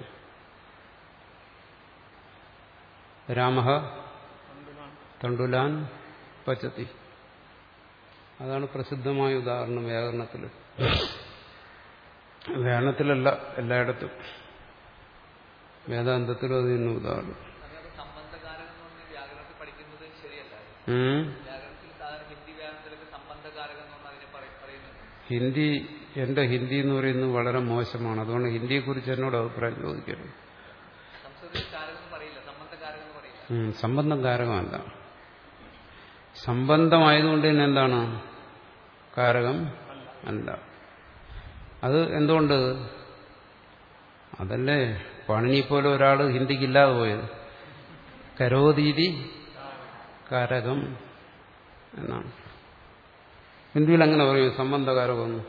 Speaker 1: രാമ തണ്ടുലാൻ പച്ചത്തി അതാണ് പ്രസിദ്ധമായ ഉദാഹരണം വ്യാകരണത്തിൽ വ്യാകരണത്തിലല്ല എല്ലായിടത്തും വേദാന്തത്തിലും അത് തന്നെ ഉദാഹരണം
Speaker 2: അങ്ങനെ സംബന്ധകാരകം എന്ന് പറഞ്ഞ് വ്യാകരണത്തിൽ പഠിക്കുന്നത് ശരിയല്ല
Speaker 1: ഉം.
Speaker 2: വ്യാകരണത്തിൽ സാധാരണ ഹിന്ദി വ്യാകരണത്തിലൊക്കെ സംബന്ധകാരകം എന്ന് പറഞ്ഞ് അതിനെ പറയ- പറയുന്നുണ്ട്
Speaker 1: ഹിന്ദി എന്റെ ഹിന്ദി എന്ന് പറയുന്നത് വളരെ മോശമാണ് അതുകൊണ്ട് ഹിന്ദിയെക്കുറിച്ച് എന്നോട് അഭിപ്രായം ചോദിക്കരുത്
Speaker 2: സംസ്കൃതത്തിൽ കാരകം എന്ന് പറയില്ല സംബന്ധകാരകം എന്ന് പറയില്ല
Speaker 1: ഉം, സംബന്ധം കാരകമല്ല സംബന്ധമായതുകൊണ്ട് തന്നെ എന്താണ് കാരകം അല്ല അത് എന്തുകൊണ്ട് അതല്ലേ പണിനി പോലെ ഒരാൾ ഹിന്ദിക്കില്ലാതെ പോയത് കരോതീതി കാരകം എന്നാണ് ഹിന്ദിയിൽ അങ്ങനെ പറയും സംബന്ധകാരകമൊന്നും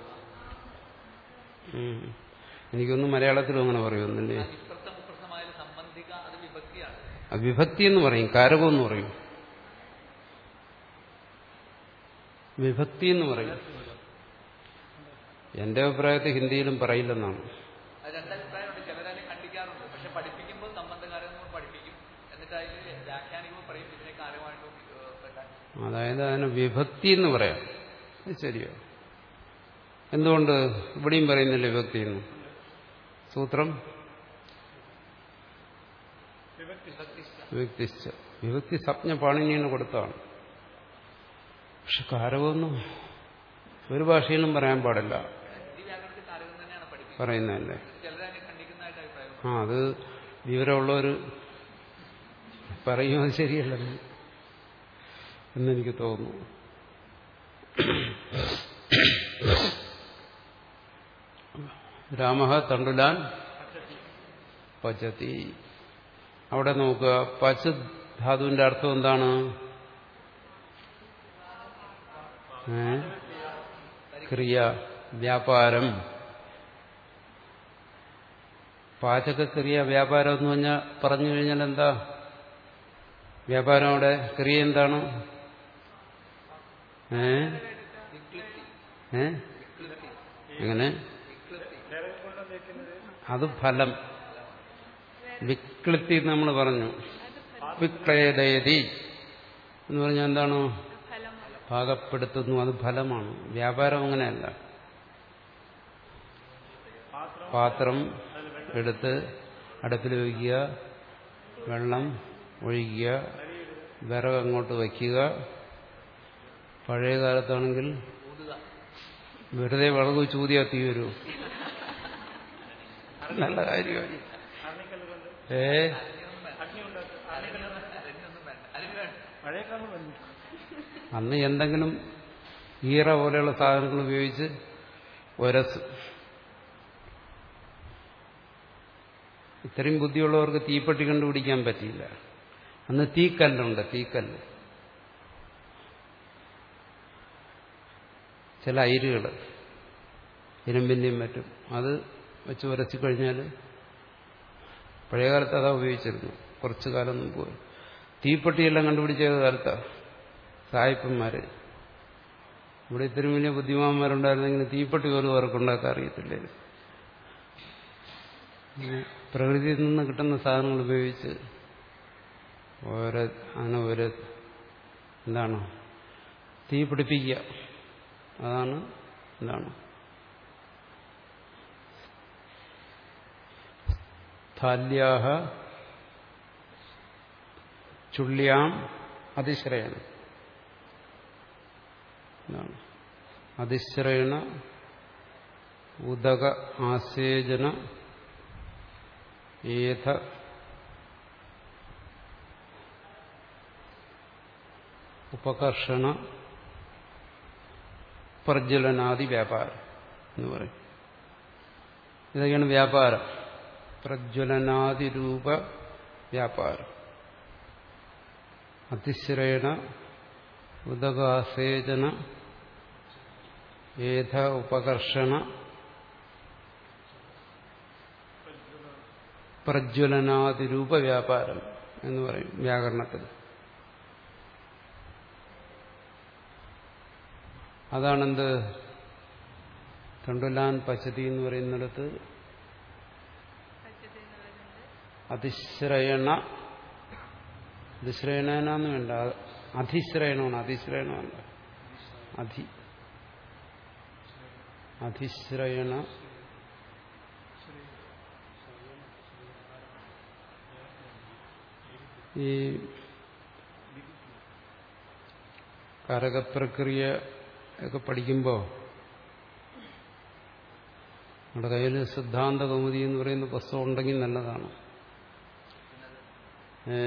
Speaker 1: ഉം. എനിക്കൊന്നും മലയാളത്തിലും അങ്ങനെ പറയുമെന്നില്ലേ
Speaker 2: ഇപ്പുറത്തെ മുപ്പുറത്തമായാലും സംബന്ധിക അത് വിഭക്തിയാണ്
Speaker 1: അത് വിഭക്തി എന്ന് പറയും കാരകം എന്ന് പറയും വിഭക്തി എന്ന് പറയും എന്റെ അഭിപ്രായത്തിൽ ഹിന്ദിയിലും പറയില്ലെന്നാണ്
Speaker 2: അത് രണ്ടഭിപ്രായമുണ്ട് ചിലരതിനെ ഖണ്ഡിക്കാറുണ്ട് പക്ഷെ പഠിപ്പിക്കുമ്പോൾ സംബന്ധകാരകം എന്ന് പഠിപ്പിക്കും എന്നിട്ട് അതിൽ വ്യാഖ്യാനിക്കുമ്പോൾ പറയും ഇതിനെ കാരകമായിട്ടും ഏഹ്, പെട്ടാൽ
Speaker 1: അതായത് അതിന് വിഭക്തി എന്ന് പറയാം അത് ശരിയോ എന്തുകൊണ്ട് ഇവിടെയും പറയുന്നില്ല വിഭക്തി എന്ന് സൂത്രം വിഭക്തിശ്ച വിഭക്തി സപ്ഞ പാണിനിയാണ് കൊടുത്താണ് പക്ഷെ കാരകമൊന്നും ഒരു ഭാഷയിലും പറയാൻ പാടില്ല
Speaker 2: ഹിന്ദി വ്യാകരണത്തിൽ കാരകം തന്നെയാണ് പഠിപ്പിക്കുന്നത്
Speaker 1: പറയുന്നതല്ലേ
Speaker 2: ചിലരതിനെ ഖണ്ഡിക്കുന്നതായിട്ട് അഭിപ്രായം
Speaker 1: ആ അത് വിവരമുള്ളവർ പറയുന്നത് ശരിയല്ലെന്ന് എന്നെനിക്ക് തോന്നുന്നു രാമ തണ്ടുലാൻ പച്ചത്തി അവിടെ നോക്കുക പച്ച ധാതുവിന്റെ അർത്ഥം എന്താണ് ഏ? ക്രിയ വ്യാപാരം പാചകക്രിയ വ്യാപാരം എന്ന് പറഞ്ഞാൽ പറഞ്ഞു കഴിഞ്ഞാൽ എന്താ വ്യാപാരം അവിടെ ക്രിയ എന്താണ് ഏ ഏ എങ്ങനെ അത് ഫലം വിക്ലിത്തി നമ്മൾ പറഞ്ഞു വിക്ലയതയതി എന്ന് പറഞ്ഞാൽ എന്താണ്
Speaker 4: ഫലമാണ്
Speaker 1: പാകപ്പെടുത്തുന്നു അത് ഫലമാണ് വ്യാപാരം അങ്ങനെയല്ല പാത്രം എടുത്ത് അടുപ്പിൽ വയ്ക്കുക വെള്ളം ഒഴിക്കുക വിറക് അങ്ങോട്ട് വയ്ക്കുക പഴയ കാലത്താണെങ്കിൽ വെറുതെ വിറക് ചൂതിയാ തീ വരൂ നല്ല കാര്യമായി ഏ
Speaker 3: പഴയകാലം വന്നു
Speaker 1: അന്ന് എന്തെങ്കിലും ഈറ പോലെയുള്ള സാധനങ്ങൾ ഉപയോഗിച്ച് ഒരസ് ഇത്രയും ബുദ്ധിയുള്ളവർക്ക് തീപ്പെട്ടി കണ്ടുപിടിക്കാൻ പറ്റിയില്ല അന്ന് തീക്കല്ലുണ്ട് തീക്കല്ല് ചില അയിരുകൾ ഇരുമ്പിൻ്റെയും മറ്റും അത് വെച്ച് ഉരച്ചു കഴിഞ്ഞാൽ പഴയകാലത്ത് അതാ ഉപയോഗിച്ചിരുന്നു കുറച്ചു കാലം മുമ്പ് തീപ്പെട്ടിയെല്ലാം കണ്ടുപിടിച്ച കാലത്താണ് സായിപ്പന്മാര് ഇവിടെ ഇത്രയും വലിയ ബുദ്ധിമാന്മാരുണ്ടായിരുന്നെങ്കിൽ തീപ്പെട്ടി പോലും അവർക്കുണ്ടാക്കാൻ അറിയത്തില്ലേ പ്രകൃതിയിൽ നിന്ന് കിട്ടുന്ന സാധനങ്ങൾ ഉപയോഗിച്ച് ഓരോ അങ്ങനെ ഒരു എന്താണ് തീ പിടിപ്പിക്കുക അതാണ് എന്താണ് സ്ഥാല്യാഹ ചുള്ളിയാം അതിശ്രയണ എന്താണ് അതിശ്രയണ ഉദക ആസേചന ഏത ഉപകർഷണ പ്രജ്വലനാദി വ്യാപാരം എന്ന് പറയും ഇതൊക്കെയാണ് വ്യാപാരം പ്രജ്വലനാദിരൂപ വ്യാപാരം അതിശ്രയണ ഉദകാസേചന ഏത ഉപകർഷണ പ്രജ്വലനാദിരൂപ വ്യാപാരം എന്ന് പറയും വ്യാകരണത്തിൽ അതാണെന്ത് തണ്ടുലാൻ പച്ചതി എന്ന് പറയുന്നിടത്ത്
Speaker 4: പച്ചതി എന്ന് പറയുന്നത്
Speaker 1: അതിശ്രയണ അതിശ്രയണെന്ന് വേണ്ട അധിശ്രയണമാണ് അതിശ്രയണമല്ല അധി അധിശ്രയണ ഈ കരകപ്രക്രിയ ഒക്കെ പഠിക്കുമ്പോൾ നമ്മുടെ കയ്യിൽ സിദ്ധാന്ത കൗമുദി എന്ന് പറയുന്ന പുസ്തകം ഉണ്ടെങ്കിൽ നല്ലതാണ് ഏ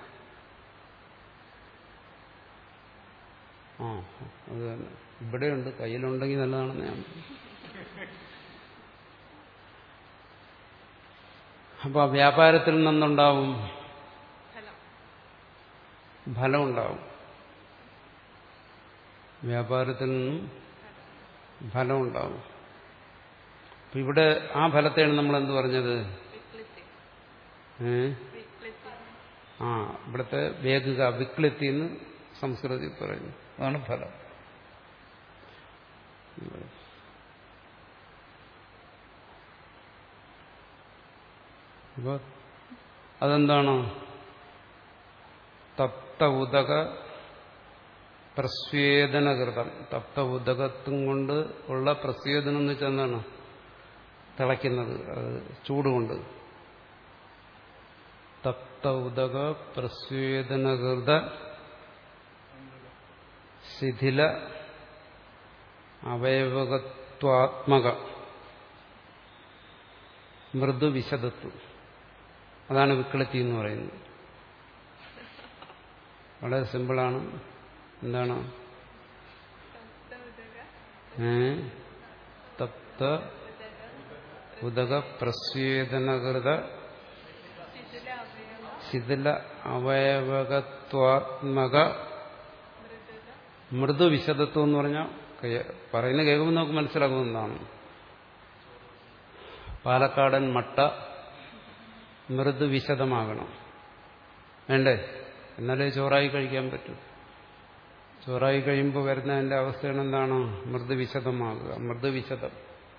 Speaker 1: ആ അത് തന്നെ ഇവിടെയുണ്ട് കയ്യിലുണ്ടെങ്കിൽ നല്ലതാണെന്ന് ഞാൻ അപ്പൊ ആ വ്യാപാരത്തിൽ നിന്നുണ്ടാവും
Speaker 4: ഫലം
Speaker 1: ഫലം ഉണ്ടാവും വ്യാപാരത്തിൽ നിന്നും ഫലം ഉണ്ടാവും അപ്പൊ ഇവിടെ ആ ഫലത്തെയാണ് നമ്മൾ എന്ത് പറഞ്ഞത്
Speaker 4: വിക്ലിത്തി
Speaker 1: ഏ
Speaker 4: വിക്ലിത്തി
Speaker 1: ആ ഇവിടുത്തെ വേഗുക വിക്ലിത്തി എന്ന് സംസ്കൃതത്തിൽ പറയുന്നു അതാണ് ഫലം അപ്പൊ അതെന്താണ് തപ്ത ഉദക പ്രസ്വേദനകൃതം തപ്ത ഉദകത്തും കൊണ്ട് ഉള്ള പ്രസ്വേദനം എന്ന് വെച്ചാൽ എന്താണ് തിളയ്ക്കുന്നത് അത് ചൂടുകൊണ്ട് തപ്ത ഉദക പ്രസ്വേദനകൃത ശിഥില അവയവകത്വാത്മക മൃദുവിശദത്വം അതാണ് വിക്ലത്തി എന്ന് പറയുന്നത് വളരെ സിമ്പിളാണ് എന്താണ്
Speaker 4: തപ്ത ഉദക
Speaker 1: ഏ തപ്ത ഉദക പ്രസ്വേദനകൃത
Speaker 4: ശിഥില അവയവ
Speaker 1: ശിഥില അവയവകത്വാത്മക
Speaker 4: മൃദുത
Speaker 1: മൃദുവിശദത്വം എന്ന് പറഞ്ഞാൽ പറയുന്ന കേൾക്കുമ്പോൾ നമുക്ക് മനസ്സിലാകുന്നതാണ് പാലക്കാടൻ മട്ട മൃദുവിശദമാകണം വേണ്ടേ എന്നാലേ ചോറായി കഴിക്കാൻ പറ്റൂ ചോറായി കഴിയുമ്പോൾ വരുന്നതിന്റെ അവസ്ഥയാണ് എന്താണ് മൃദുവിശദമാകുക മൃദുവിശദം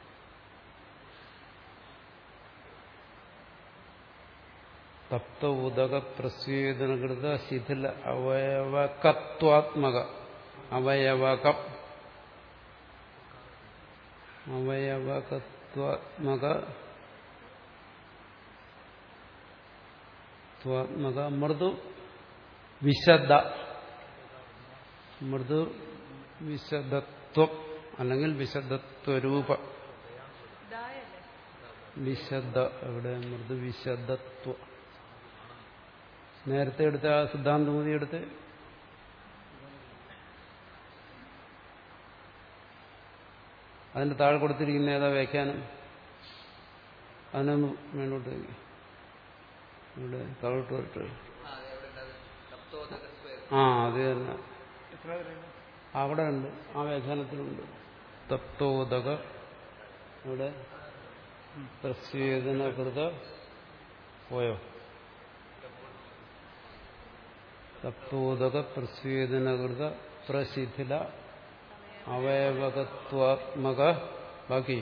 Speaker 1: തപ്ത ഉദക പ്രസ്വേദനകൃത ശിഥില അവയവകത്വാത്മക അവയവകം അവയവകത്വാത്മക ത്വാത്മക മൃദു വിശദ മൃദു വിശദത്വം അല്ലെങ്കിൽ വിശദത്വരൂപ
Speaker 4: ദായല്ലേ
Speaker 1: വിശദ എവിടെ മൃദു വിശദത്വ നേരത്തെ എടുത്ത ആ സിദ്ധാന്തമതി എടുത്ത് അതിന്റെ താഴെ കൊടുത്തിരിക്കുന്ന ഏതാ വ്യാഖ്യാനം അതിനൊന്ന് മേലോട്ട് വയ്ക്കുക. ഇവിടെ താഴോട്ട് വരട്ടെ
Speaker 2: ആ അതെ എവിടെ ഉണ്ട് അത് സപ്തോദക സ്വേദം
Speaker 1: ആ അത് തന്നെ
Speaker 3: എത്ര പറയുന്നു
Speaker 1: അവിടെ ഉണ്ട് ആ വ്യാഖ്യാനത്തിലുണ്ട് തത്വോദക ഇവിടെ പ്രസ്വേദനകൃത പോയോ തത്വോദക പ്രസ്വേദനകൃത പ്രശിഥില അവയവകത്വാത്മക ബാക്കി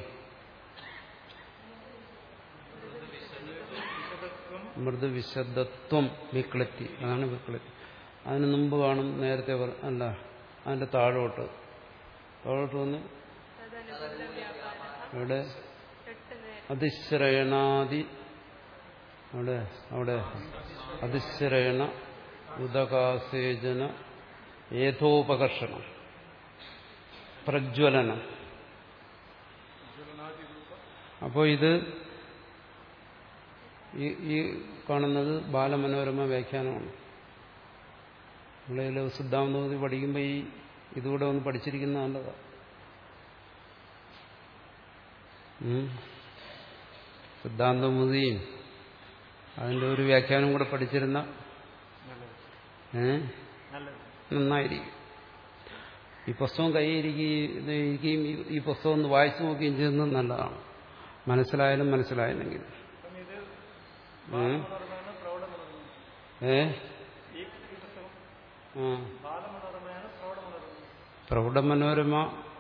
Speaker 1: മൃദുവിശദത്വം വിക്ലത്തി അതാണ് വിക്ലത്തി അതിന് മുമ്പ് കാണും നേരത്തെ പറ- അല്ല അതിന്റെ താഴോട്ട് താഴോട്ട് വന്ന്
Speaker 4: തദനുകൂല വ്യാപാര
Speaker 1: ഇവിടെ
Speaker 4: എട്ട് നേരം
Speaker 1: അതിശ്രയണാദി അവിടെ അവിടെ അതിശ്രയണ ഉദകാസേചന ഏതോപകർഷണം പ്രജ്വലനം അപ്പോൾ ഇത് ഈ ഈ കാണുന്നത് ബാലമനോരമ വ്യാഖ്യാനമാണ് നമ്മളതിൽ സിദ്ധാന്തമതി പഠിക്കുമ്പോൾ ഈ ഇതുകൂടെ ഒന്ന് പഠിച്ചിരിക്കുന്ന നല്ലതാണ് ഉം. സിദ്ധാന്തമുതിയും അതിന്റെ ഒരു വ്യാഖ്യാനം കൂടെ പഠിച്ചിരുന്ന
Speaker 3: നല്ലത്
Speaker 1: ഏ
Speaker 3: നല്ലത്
Speaker 1: നന്നായിരിക്കും ഈ പുസ്തകം കൈയിരിക്കുകയും ഈ- ഈ പുസ്തകം ഒന്ന് വായിച്ചു നോക്കുകയും ചെയ്യുന്നത് നല്ലതാണ് മനസ്സിലായാലും മനസ്സിലായില്ലെങ്കിൽ
Speaker 3: അപ്പം ഇത്
Speaker 1: ഉം.
Speaker 3: ബാലമനോരമയാണ് പ്രൗഢമനോരമ
Speaker 1: ഏ
Speaker 3: ഈ ഈ പുസ്തകം
Speaker 1: ആ
Speaker 3: ബാലമനോരമയാണ് പ്രൗഢമനോരമ
Speaker 1: പ്രൗഢമനോരമ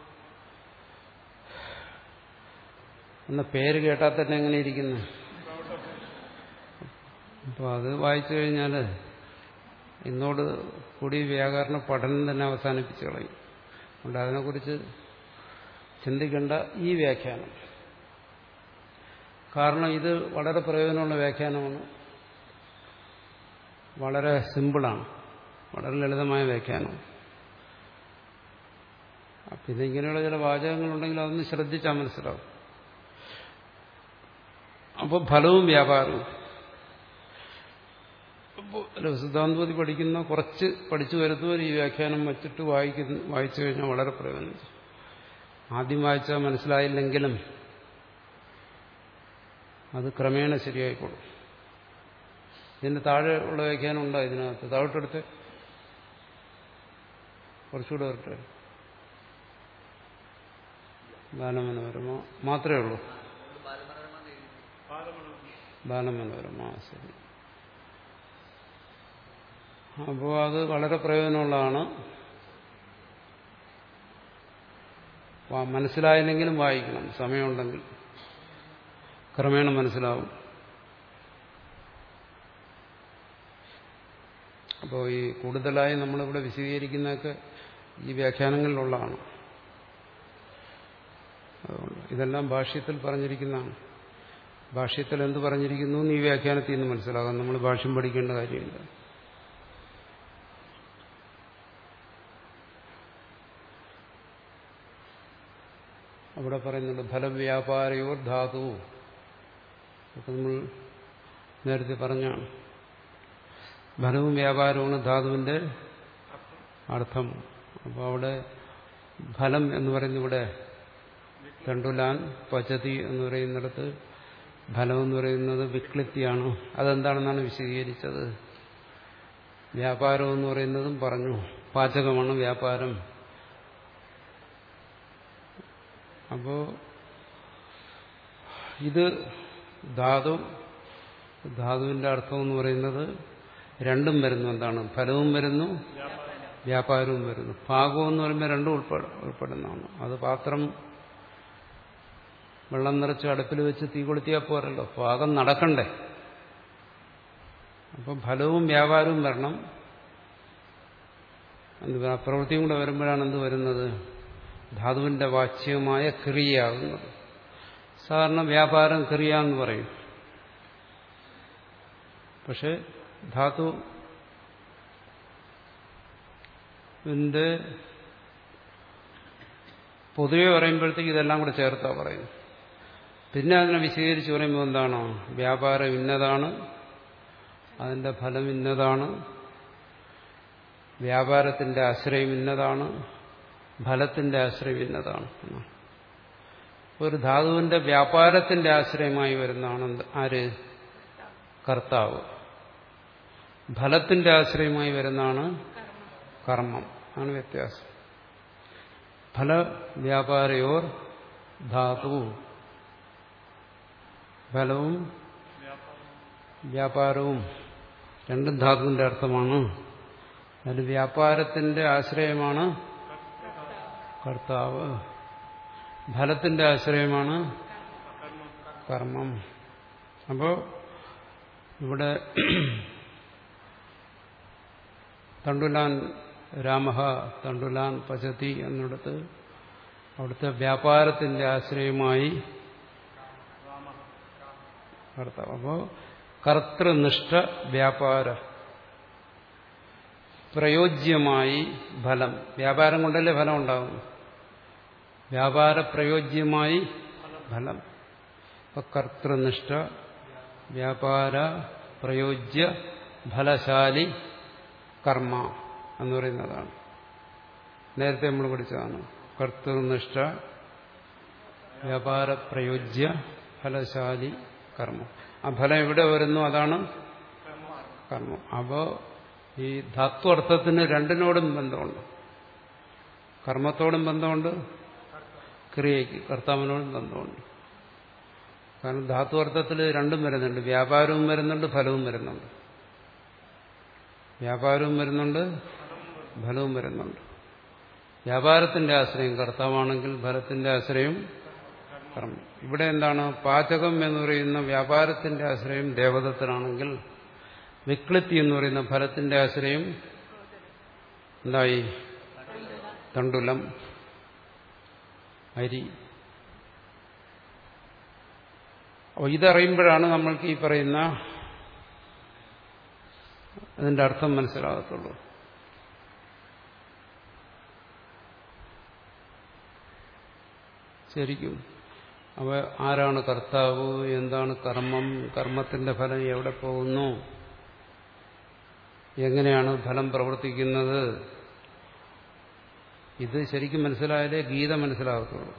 Speaker 1: എന്ന പേര് കേട്ടാൽ തന്നെ എങ്ങനെ ഇരിക്കുന്നു അപ്പോൾ അത് വായിച്ചു കഴിഞ്ഞാൽ ഇന്നോട് കൂടി വ്യാകരണ പഠനം തന്നെ അവസാനിപ്പിച്ചു കളയും അതുകൊണ്ട് അതിനെക്കുറിച്ച് ചിന്തിക്കേണ്ട ഈ വ്യാഖ്യാനം കാരണം ഇത് വളരെ പ്രയോജനമുള്ള വ്യാഖ്യാനമാണ് വളരെ സിമ്പിളാണ് വളരെ ലളിതമായ വ്യാഖ്യാനം പിന്നെ ഇങ്ങനെയുള്ള ചില വാചകങ്ങളുണ്ടെങ്കിൽ അതൊന്ന് ശ്രദ്ധിച്ചാൽ മനസ്സിലാവും അപ്പോൾ ഫലവും വ്യാപാരവും അപ്പോൾ സിദ്ധാന്തപതി പഠിക്കുന്ന കുറച്ച് പഠിച്ചു വരുന്നവർ ഈ വ്യാഖ്യാനം വച്ചിട്ട് വായിക്കുന്ന വായിച്ചു കഴിഞ്ഞാൽ വളരെ പ്രയോജനം ആദ്യം വായിച്ചാൽ മനസ്സിലായില്ലെങ്കിലും അത് ക്രമേണ ശരിയായിക്കോളും ഇതിന്റെ താഴെ ഉള്ള വ്യാഖ്യാനം ഉണ്ടോ ഇതിനകത്ത് താഴോട്ടെടുത്ത് കുറച്ചുകൂടെ വരട്ടെ ബാലമനോരമ മാത്രമേ ഉള്ളൂ
Speaker 2: ബാലമനോരമ എന്ന് എഴുതി
Speaker 3: ബാലമനോരമ
Speaker 1: ബാലമനോരമ ശരി അപ്പോൾ അത് വളരെ പ്രയോജനമുള്ളതാണ് വാ- മനസ്സിലായില്ലെങ്കിലും വായിക്കണം സമയമുണ്ടെങ്കിൽ ക്രമേണ മനസ്സിലാവും അപ്പോൾ ഈ കൂടുതലായി നമ്മളിവിടെ വിശദീകരിക്കുന്നതൊക്കെ ഈ വ്യാഖ്യാനങ്ങളിലുള്ളതാണ് അതുകൊണ്ട് ഇതെല്ലാം ഭാഷ്യത്തിൽ പറഞ്ഞിരിക്കുന്നതാണ് ഭാഷ്യത്തിൽ എന്ത് പറഞ്ഞിരിക്കുന്നു എന്ന് ഈ വ്യാഖ്യാനത്തിൽ നിന്ന് മനസ്സിലാകാം നമ്മൾ ഭാഷ്യം പഠിക്കേണ്ട കാര്യമില്ല അവിടെ പറയുന്നുണ്ട് ഫലവ്യാപാരയോർ ധാതു ഒക്കെ നമ്മൾ നേരത്തെ പറഞ്ഞാണ് ഫലവും വ്യാപാരവുമാണ് ധാതുവിന്റെ അർത്ഥം അപ്പോൾ അവിടെ ഫലം എന്ന് പറയുന്നത് ഇവിടെ തണ്ടുലാൻ പചതി എന്ന് പറയുന്നിടത്ത് ഫലം എന്ന് പറയുന്നത് വിക്ലിപ്തിയാണ് അതെന്താണെന്നാണ് വിശദീകരിച്ചത് വ്യാപാരം എന്ന് പറയുന്നതും പറഞ്ഞു പാചകമാണ് വ്യാപാരം അപ്പോ ഇത് ധാതു ധാതുവിന്റെ അർത്ഥം എന്ന് പറയുന്നത് രണ്ടും വരുന്നു എന്താണ് ഫലവും വരുന്നു വ്യാപാരവും വരുന്നു പാകം എന്ന് പറയുമ്പോൾ രണ്ടും ഉൾപ്പെട ഉൾപ്പെടുന്നതാണ് അത് പാത്രം വെള്ളം നിറച്ച് അടുപ്പിൽ വെച്ച് തീ കൊളുത്തിയാൽ പോരല്ലോ പാകം നടക്കണ്ടേ അപ്പം ഫലവും വ്യാപാരവും വരണം എന്ത് പറയാ, പ്രവൃത്തിയും കൂടെ വരുമ്പോഴാണ് എന്ത് വരുന്നത് ധാതുവിന്റെ വാച്യമായ ക്രിയയാകുന്നത് സാധാരണ വ്യാപാരം ക്രിയ എന്ന് പറയും പക്ഷെ ധാതു ന്റെ പൊതുവെ പറയുമ്പോഴത്തേക്ക് ഇതെല്ലാം കൂടെ ചേർത്താ പറയുന്നത് പിന്നെ അതിനെ വിശദീകരിച്ച് പറയുമ്പോൾ എന്താണോ വ്യാപാരം ഇന്നതാണ് അതിന്റെ ഫലം ഇന്നതാണ് വ്യാപാരത്തിന്റെ ആശ്രയം ഇന്നതാണ് ഫലത്തിന്റെ ആശ്രയം ഇന്നതാണ് എന്നാണ്. ഒരു ധാതുവിന്റെ വ്യാപാരത്തിന്റെ ആശ്രയമായി വരുന്നതാണ് എന്ത്? ആര് കർത്താവ് ഫലത്തിന്റെ ആശ്രയമായി വരുന്നതാണ് കർമ്മം ആണ് വ്യത്യാസം ഫല വ്യാപാരയോർ ധാതു ഫലവും വ്യാപാരവും രണ്ടും ധാതുവിന്റെ അർത്ഥമാണ് അതിൽ വ്യാപാരത്തിന്റെ ആശ്രയമാണ് കർത്താവ് ഫലത്തിന്റെ ആശ്രയമാണ് കർമ്മം അപ്പോ ഇവിടെ തണ്ടുലാൻ രാമ തണ്ടുലാൻ പചതി എന്നിടത്ത് അവിടുത്തെ വ്യാപാരത്തിന്റെ ആശ്രയമായി കർത്താവ് അപ്പോ കർത്തൃനിഷ്ഠ വ്യാപാര പ്രയോജ്യമായി ഫലം വ്യാപാരം കൊണ്ടല്ലേ ഫലം ഉണ്ടാകും വ്യാപാര പ്രയോജ്യമായി ഫലം അപ്പൊ കർത്തൃനിഷ്ഠ വ്യാപാര പ്രയോജ്യ ഫലശാലി കർമ്മ എന്ന് പറയുന്നതാണ് നേരത്തെ നമ്മൾ പഠിച്ചതാണ് കർത്തൃനിഷ്ഠ വ്യാപാര പ്രയോജ്യ ഫലശാലി കർമ്മം ആ ഫലം എവിടെ വരുന്നു അതാണ് കർമ്മം അപ്പോ ഈ ധാത്വർത്ഥത്തിന് രണ്ടിനോടും ബന്ധമുണ്ട് കർമ്മത്തോടും ബന്ധമുണ്ട് ക്രിയയ്ക്ക് കർത്താവിനോടും ബന്ധമുണ്ട് കാരണം ധാത്വർത്ഥത്തിൽ രണ്ടും വരുന്നുണ്ട് വ്യാപാരവും വരുന്നുണ്ട് ഫലവും വരുന്നുണ്ട് വ്യാപാരവും വരുന്നുണ്ട് ഫലവും വരുന്നുണ്ട് വ്യാപാരത്തിന്റെ ആശ്രയം കർത്താവാണെങ്കിൽ ഫലത്തിന്റെ ആശ്രയം കർമ്മം ഇവിടെ എന്താണ് പാചകം എന്ന് പറയുന്ന വ്യാപാരത്തിന്റെ ആശ്രയം ദേവതത്തിനാണെങ്കിൽ വിക്ലിത്തി എന്ന് പറയുന്ന ഫലത്തിന്റെ ആശ്രയം എന്തായി തണ്ടുലം അരി അപ്പോൾ ഇതറിയുമ്പോഴാണ് നമ്മൾക്ക് ഈ പറയുന്ന അതിന്റെ അർത്ഥം മനസ്സിലാകത്തുള്ളൂ ശരിക്കും അവ ആരാണ് കർത്താവ് എന്താണ് കർമ്മം കർമ്മത്തിന്റെ ഫലം എവിടെ പോകുന്നു എങ്ങനെയാണ് ഫലം പ്രവർത്തിക്കുന്നത് ഇത് ശരിക്കും മനസ്സിലായാലേ ഗീത മനസ്സിലാകത്തുള്ളൂ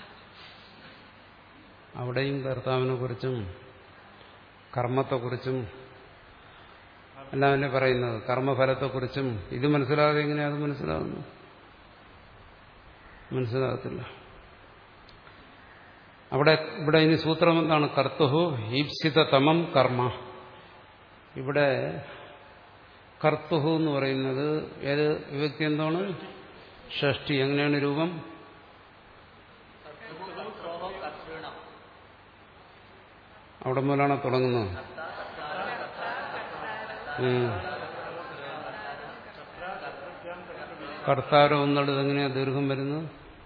Speaker 1: അവിടെയും കർത്താവിനെ കുറിച്ചും കർമ്മത്തെക്കുറിച്ചും എല്ലാം തന്നെ പറയുന്നത് കർമ്മഫലത്തെക്കുറിച്ചും ഇത് മനസ്സിലാകാതെ എങ്ങനെ അത് മനസ്സിലാകുന്നു മനസ്സിലാകത്തില്ല അവിടെ ഇവിടെ ഇനി സൂത്രം എന്താണ് കർത്തുഹു ഈപ്സിതതമം കർമ്മ ഇവിടെ കർത്തുഹു എന്ന് പറയുന്നത് ഏത് വിഭക്തി എന്താണ് ഷഷ്ടി എങ്ങനെയാണ് രൂപം അവിടെ മുതലാണോ തുടങ്ങുന്നത് ഉം. കർത്താരോ എന്നുള്ളത് എങ്ങനെയാ ദീർഘം വരുന്നത്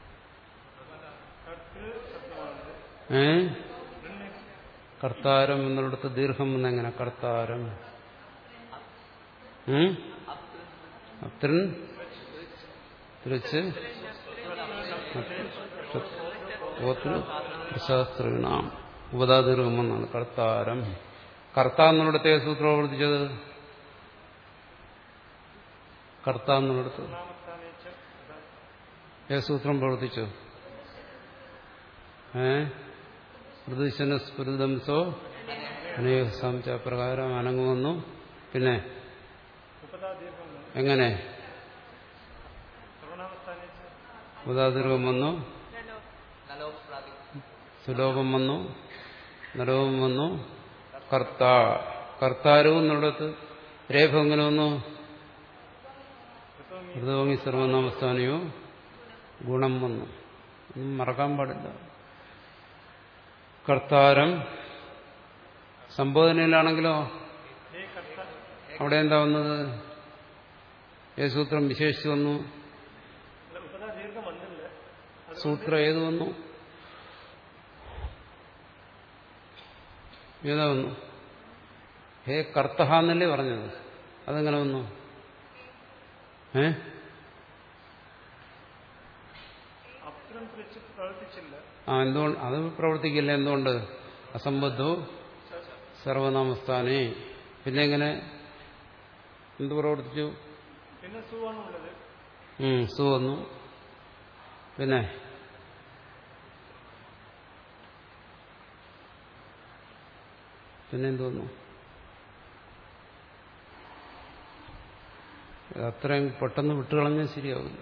Speaker 1: ഏ കർത്താരം എന്നുള്ളിടത്ത് ദീർഘം എന്നെങ്ങനെ കർത്താരം ഉം? അത്രൻ തിരിച്ച് ശാസ്ത്രീണാം ഉപതാദീർഘം എന്നാണ് കർത്താരം കർത്ത എന്നുള്ളിടത്തെ സൂത്രം പ്രവർത്തിച്ചത് കർത്ത എന്നുള്ളിടത്ത് ഏത് സൂത്രം പ്രവർത്തിച്ചു ഏ മൃദുശന സ്ഫുരിതംസോ അനേക സംശ പ്രകാരം അനങ്ങുവന്നു പിന്നെ എങ്ങനെ ഉദാദീർഘം വന്നു സുലോഭം വന്നു നലോപം വന്നു കർത്ത കർത്താരവും എന്നുള്ളത് രേഖ എങ്ങനെ വന്നു മൃദോങ്ങി സർവനാമസ്ഥാനയോ ഗുണം വന്നു ഒന്നും മറക്കാൻ പാടില്ല കർത്താരം സംബോധനയിലാണെങ്കിലോ അവിടെ എന്താ വന്നത് ഏത് സൂത്രം വിശേഷിച്ചു വന്നു സൂത്രം ഏത് വന്നു ഏതാ വന്നു ഹേ കർത്തഹ എന്നല്ലേ പറഞ്ഞത് അതെങ്ങനെ വന്നു ഏ
Speaker 3: അപ്രം തിരിച്ച് പ്രവർത്തിച്ചില്ല
Speaker 1: ആ എന്തുകൊണ്ട് അത് പ്രവർത്തിക്കില്ല എന്തുകൊണ്ട് അസംബദ്ധോ സർവനാമസ്ഥാനേ പിന്നെ എങ്ങനെ എന്ത് പ്രവർത്തിച്ചു
Speaker 3: പിന്നെ സുവാണ് ഉള്ളത്
Speaker 1: ഉം, സു വന്നു പിന്നെ പിന്നെ എന്തോന്നു അത്രയും പെട്ടെന്ന് വിട്ടുകളഞ്ഞാൽ ശരിയാവില്ല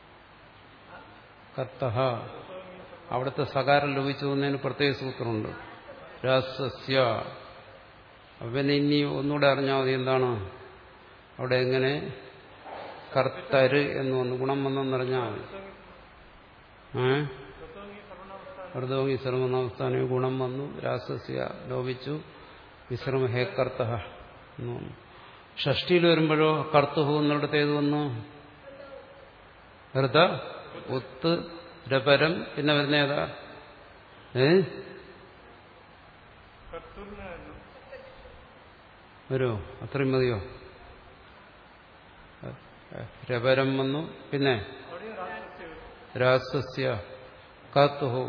Speaker 1: കർത്തഹ അവിടുത്തെ സകാരം ലഭിച്ചു എന്നതിന് പ്രത്യേക സൂത്രമുണ്ട് രാസസ്യ അവനെ ഇനി ഒന്നുകൂടെ അറിഞ്ഞാൽ മതി എന്താണ് അവിടെ എങ്ങനെ കർത്തര് എന്ന് വന്നു ഗുണം വന്നെന്നറിഞ്ഞാൽ മതി ഏ അർദ്ധോങ്ങി സർവനാവസ്ഥാന ഗുണം വന്നു രാസസ്യ ലോപിച്ചു വിശ്രമ ഹേ കർത്ത എന്ന് വന്നു ഷഷ്ടിയിൽ വരുമ്പോഴോ കർത്തുഹു എന്നിടത്ത് ഏത് വന്നു ഹൃദ ഒത്ത് രപരം പിന്നെ വരുന്ന ഏതാ ഏ
Speaker 3: കർത്തൂരിനായിരുന്നു
Speaker 1: വരുമോ അത്രയും മതിയോ രപരം വന്നു പിന്നെ
Speaker 3: അവിടെയും രാക്ഷസ്യ വരും
Speaker 1: രാസസ്യ കർത്തുഹു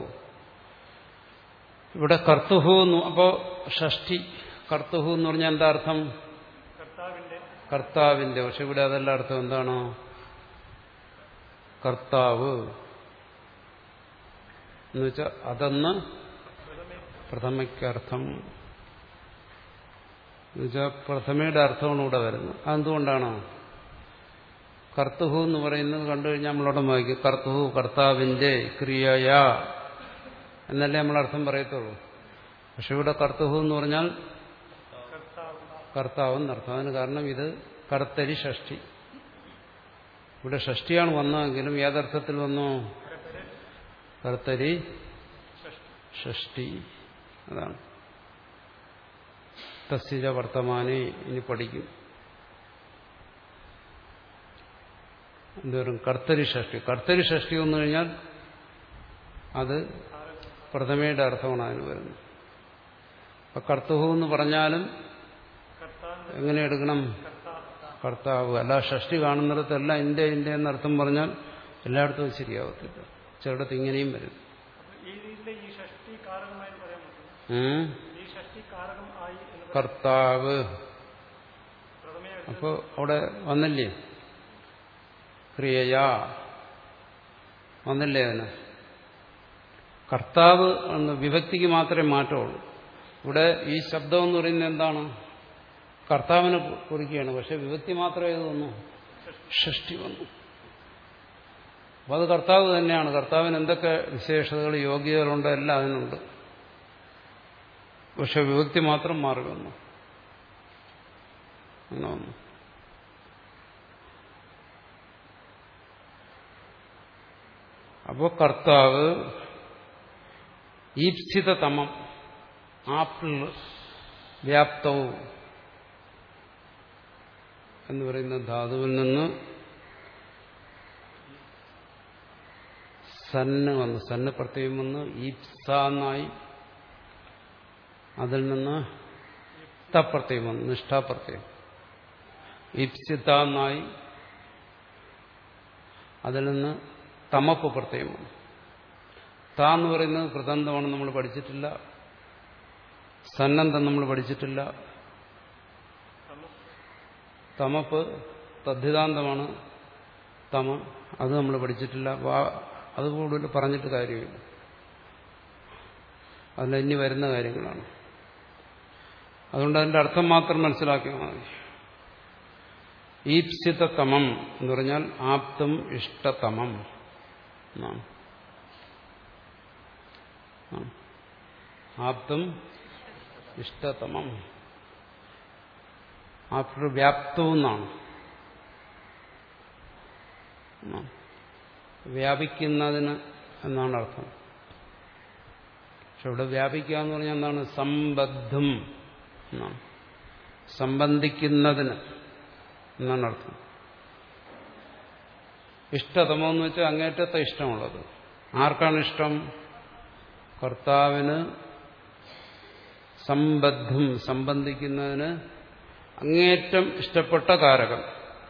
Speaker 1: ഇവിടെ കർത്തുഹു എന്ന് അപ്പോ ഷഷ്ടി കർത്തുഹു എന്ന് പറഞ്ഞാൽ എന്താ അർത്ഥം
Speaker 3: കർത്താവിന്റെ
Speaker 1: കർത്താവിന്റെ പക്ഷെ ഇവിടെ അതല്ല അർത്ഥം എന്താണ് കർത്താവ് എന്ന് വെച്ചാൽ അതെന്ന് പ്രഥമയ്ക്കർത്ഥം എന്നുവെച്ചാൽ പ്രഥമയുടെ അർത്ഥമാണ് ഇവിടെ വരുന്നത് അതെന്തുകൊണ്ടാണ് കർത്തുഹു എന്ന് പറയുന്നത് കണ്ടു കഴിഞ്ഞാൽ നമ്മളോട് വായിക്കും കർത്തുഹു കർത്താവിന്റെ ക്രിയയാ എന്നല്ലേ നമ്മൾ അർത്ഥം പറയത്തുള്ളൂ പക്ഷെ ഇവിടെ കർത്തുഹു എന്ന് പറഞ്ഞാൽ
Speaker 3: കർത്താവ്
Speaker 1: കർത്താവ് എന്നർത്ഥം അതിന് കാരണം ഇത് കർത്തരി ഷഷ്ടി ഇവിടെ ഷഷ്ടിയാണ് വന്നതെങ്കിലും ഏതർത്ഥത്തിൽ വന്നു കർത്തരി ഷഷ്ടി അതാണ് തസ്യജ വർത്തമാനെ ഇനി പഠിക്കും എന്തോരും കർത്തരി ഷഷ്ടി കർത്തരി ഷഷ്ടി വന്നു കഴിഞ്ഞാൽ അത് പ്രഥമയുടെ അർത്ഥമാണ് അതിന് വരുന്നത് അപ്പൊ കർത്തുഹു എന്ന് പറഞ്ഞാലും
Speaker 3: കർത്താവിന്റെ
Speaker 1: എങ്ങനെ എടുക്കണം
Speaker 3: കർത്താവ്
Speaker 1: കർത്താവ് അല്ല ഷഷ്ടി കാണുന്നിടത്തെല്ലാം ഇന്റെ ഇന്റെ എന്നർത്ഥം പറഞ്ഞാൽ എല്ലായിടത്തും അത് ശരിയാവത്തില്ല ചിലയിടത്ത് ഇങ്ങനെയും വരും
Speaker 3: അപ്പൊ ഈ രീതിയിലെ ഈ ഷഷ്ടി കാരകമായി പറയാൻ പറ്റും
Speaker 1: ഉം.
Speaker 3: ഈ ഷഷ്ടി കാരകം ആയി എന്ന് പറയാം.
Speaker 1: കർത്താവ്
Speaker 3: പ്രഥമയെ
Speaker 1: അപ്പോ അവിടെ വന്നില്ലേ ക്രിയയാ വന്നില്ലേ അതിന് കർത്താവ് എന്ന് വിഭക്തിക്ക് മാത്രമേ മാറ്റമുള്ളൂ ഇവിടെ ഈ ശബ്ദം എന്ന് പറയുന്നത് എന്താണ് കർത്താവിനെ കുറിക്കുകയാണ് പക്ഷെ വിഭക്തി മാത്രമേ ഇത് വന്നു ഷഷ്ടി വന്നു അപ്പൊ അത് കർത്താവ് തന്നെയാണ് കർത്താവിന് എന്തൊക്കെ വിശേഷതകൾ യോഗ്യതകളുണ്ടോ എല്ലാം അതിനുണ്ട് പക്ഷെ വിഭക്തി മാത്രം മാറി വന്നു അങ്ങനെ വന്നു അപ്പോ കർത്താവ് ഈപ്സിതതമം ആപ്പിൾ വ്യാപ്തവും എന്ന് പറയുന്ന ധാതുവിൽ നിന്ന് സന്ന് വന്നു സന്ന് പ്രത്യേകം വന്ന് ഈപ്സ എന്നായി അതിൽ നിന്ന് തപ്രത്യം വന്നു നിഷ്ഠാപ്രത്യം ഈപ്സിത എന്നായി അതിൽ നിന്ന് തമപ്പ് പ്രത്യം വന്നു ത എന്ന് പറയുന്നത് കൃതന്തമാണ് നമ്മൾ പഠിച്ചിട്ടില്ല സന്നദ്ധം നമ്മൾ പഠിച്ചിട്ടില്ല തമപ്പ് തദ്ധിതാന്തമാണ് തമ അത് നമ്മൾ പഠിച്ചിട്ടില്ല അപ്പൊ ആ- അത് കൂടുതൽ പറഞ്ഞിട്ട് കാര്യമില്ല അതിൽ ഇനി വരുന്ന കാര്യങ്ങളാണ് അതുകൊണ്ട് അതിന്റെ അർത്ഥം മാത്രം മനസ്സിലാക്കിയാൽ മതി ഈപ്സിതതമം എന്ന് പറഞ്ഞാൽ ആപ്തം ഇഷ്ടതമം എന്നാണ് ആ. ആപ്തം ഇഷ്ടതമം ആപ്ത വ്യാപ്തവും എന്നാണ് ആ. വ്യാപിക്കുന്നതിന് എന്നാണ് അർത്ഥം പക്ഷെ ഇവിടെ വ്യാപിക്കുക എന്ന് പറഞ്ഞാൽ എന്താണ് സംബദ്ധം എന്നാണ് സംബന്ധിക്കുന്നതിന് എന്നാണ് അർത്ഥം ഇഷ്ടതമോ എന്ന് വെച്ചാൽ അങ്ങേറ്റത്തെ ഇഷ്ടമുള്ളത് ആർക്കാണ് ഇഷ്ടം കർത്താവിന് സംബദ്ധം സംബന്ധിക്കുന്നതിന് അങ്ങേറ്റം ഇഷ്ടപ്പെട്ട കാരകം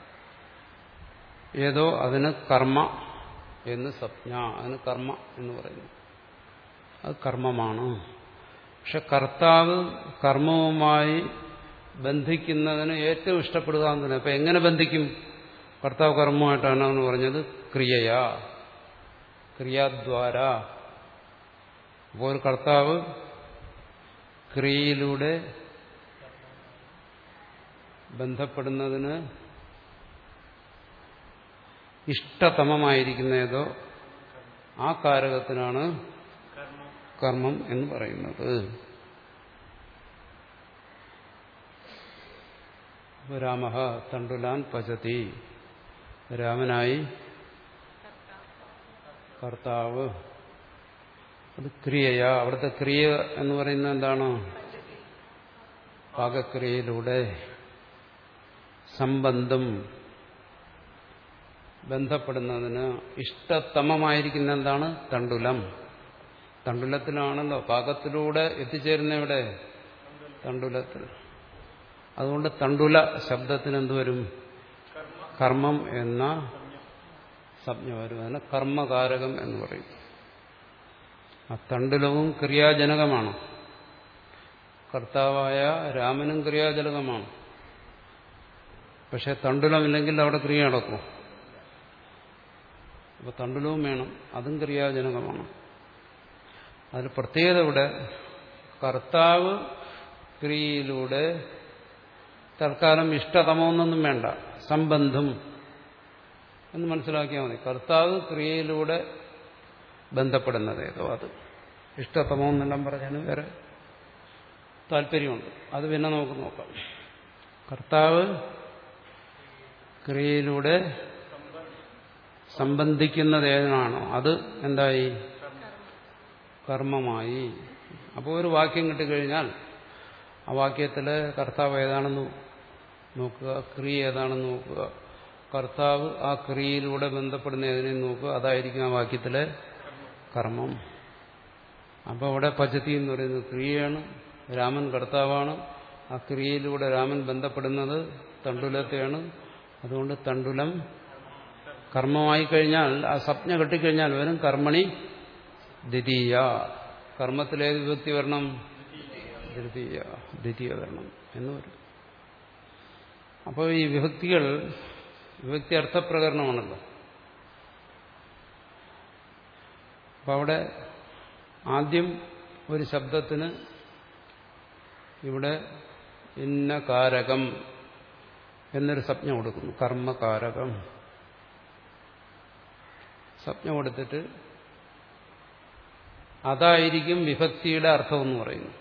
Speaker 1: ഏതോ അതിന് കർമ്മ എന്ന് സപ്ഞ അതിന് കർമ്മ എന്ന് പറയുന്നു അത് കർമ്മമാണ് പക്ഷെ കർത്താവ് കർമ്മവുമായി ബന്ധിക്കുന്നതിന് ഏറ്റവും ഇഷ്ടപ്പെടുക എന്ന് പറയുന്നത് അപ്പൊ എങ്ങനെ ബന്ധിക്കും കർത്താവ് കർമ്മമായിട്ടാണ് എന്ന് പറഞ്ഞത് ക്രിയയാ ക്രിയാദ്വാര അപ്പോൾ ഒരു കർത്താവ് ക്രിയയിലൂടെ ബന്ധപ്പെടുന്നതിന് ഇഷ്ടതമമായിരിക്കുന്ന ഏതോ ആ കാരകത്തിനാണ്
Speaker 3: കർമ്മം
Speaker 1: കർമ്മം എന്ന് പറയുന്നത് അപ്പൊ രാമ തണ്ടുലാൻ പചതി രാമനായി കർത്താവ് അത് ക്രിയയാ അവിടുത്തെ ക്രിയ എന്ന് പറയുന്നത് എന്താണ് പാകക്രിയയിലൂടെ സംബന്ധം ബന്ധപ്പെടുന്നതിന് ഇഷ്ടതമമായിരിക്കുന്ന എന്താണ് തണ്ടുലം തണ്ടുലത്തിലാണല്ലോ പാകത്തിലൂടെ എത്തിച്ചേരുന്ന ഇവിടെ തണ്ടുലത്തിൽ അതുകൊണ്ട് തണ്ടുല ശബ്ദത്തിന് എന്തുവരും കർമ്മം എന്ന സംജ്ഞ വരും അതിന് കർമ്മകാരകം എന്ന് പറയും ആ തണ്ടുലവും ക്രിയാജനകമാണ് കർത്താവായ രാമനും ക്രിയാജനകമാണ് പക്ഷെ തണ്ടുലമില്ലെങ്കിൽ അവിടെ ക്രിയ നടക്കും അപ്പൊ തണ്ടുലവും വേണം അതും ക്രിയാജനകമാണ് അതിൽ പ്രത്യേകത ഇവിടെ കർത്താവ് ക്രിയയിലൂടെ തൽക്കാലം ഇഷ്ടതമോന്നൊന്നും വേണ്ട സംബന്ധം എന്ന് മനസ്സിലാക്കിയാൽ മതി കർത്താവ് ക്രിയയിലൂടെ ബന്ധപ്പെടുന്നത് ഏതോ അത് ഇഷ്ടതമോന്നെല്ലാം പറഞ്ഞാൽ വേറെ താല്പര്യമുണ്ട് അത് പിന്നെ നമുക്ക് നോക്കാം കർത്താവ് ക്രിയയിലൂടെ സംബന്ധിക്കുന്നത് ഏതാണോ അത് എന്തായി കർമ്മമായി അപ്പോൾ ഒരു വാക്യം കിട്ടിക്കഴിഞ്ഞാൽ ആ വാക്യത്തിലെ കർത്താവ് ഏതാണെന്ന് നോക്കുക ക്രിയ ഏതാണെന്ന് നോക്കുക കർത്താവ് ആ ക്രിയയിലൂടെ ബന്ധപ്പെടുന്ന ഏതിനെ നോക്കുക അതായിരിക്കും ആ വാക്യത്തിലെ കർമ്മം അപ്പോൾ അവിടെ പചതി എന്ന് പറയുന്നത് ക്രിയയാണ് രാമൻ കർത്താവാണ് ആ ക്രിയയിലൂടെ രാമൻ ബന്ധപ്പെടുന്നത് തണ്ടുലത്തെയാണ് അതുകൊണ്ട് തണ്ടുലം കർമ്മമായി കഴിഞ്ഞാൽ ആ സ്വപ്ന കെട്ടിക്കഴിഞ്ഞാൽ വരും കർമ്മണി ദ്വിതീയ കർമ്മത്തിലേത് വിഭക്തി വരണം ദ്വിതീയ ദ്വിതീയ വരണം എന്ന് വരും അപ്പോൾ ഈ വിഭക്തികൾ വിഭക്തി അർത്ഥപ്രകരണമാണല്ലോ അപ്പം അവിടെ ആദ്യം ഒരു ശബ്ദത്തിന് ഇവിടെ ഇന്ന കാരകം എന്നൊരു സംജ്ഞ കൊടുക്കുന്നു കർമ്മകാരകം സംജ്ഞ കൊടുത്തിട്ട് അതായിരിക്കും വിഭക്തിയുടെ അർത്ഥമെന്ന് പറയുന്നു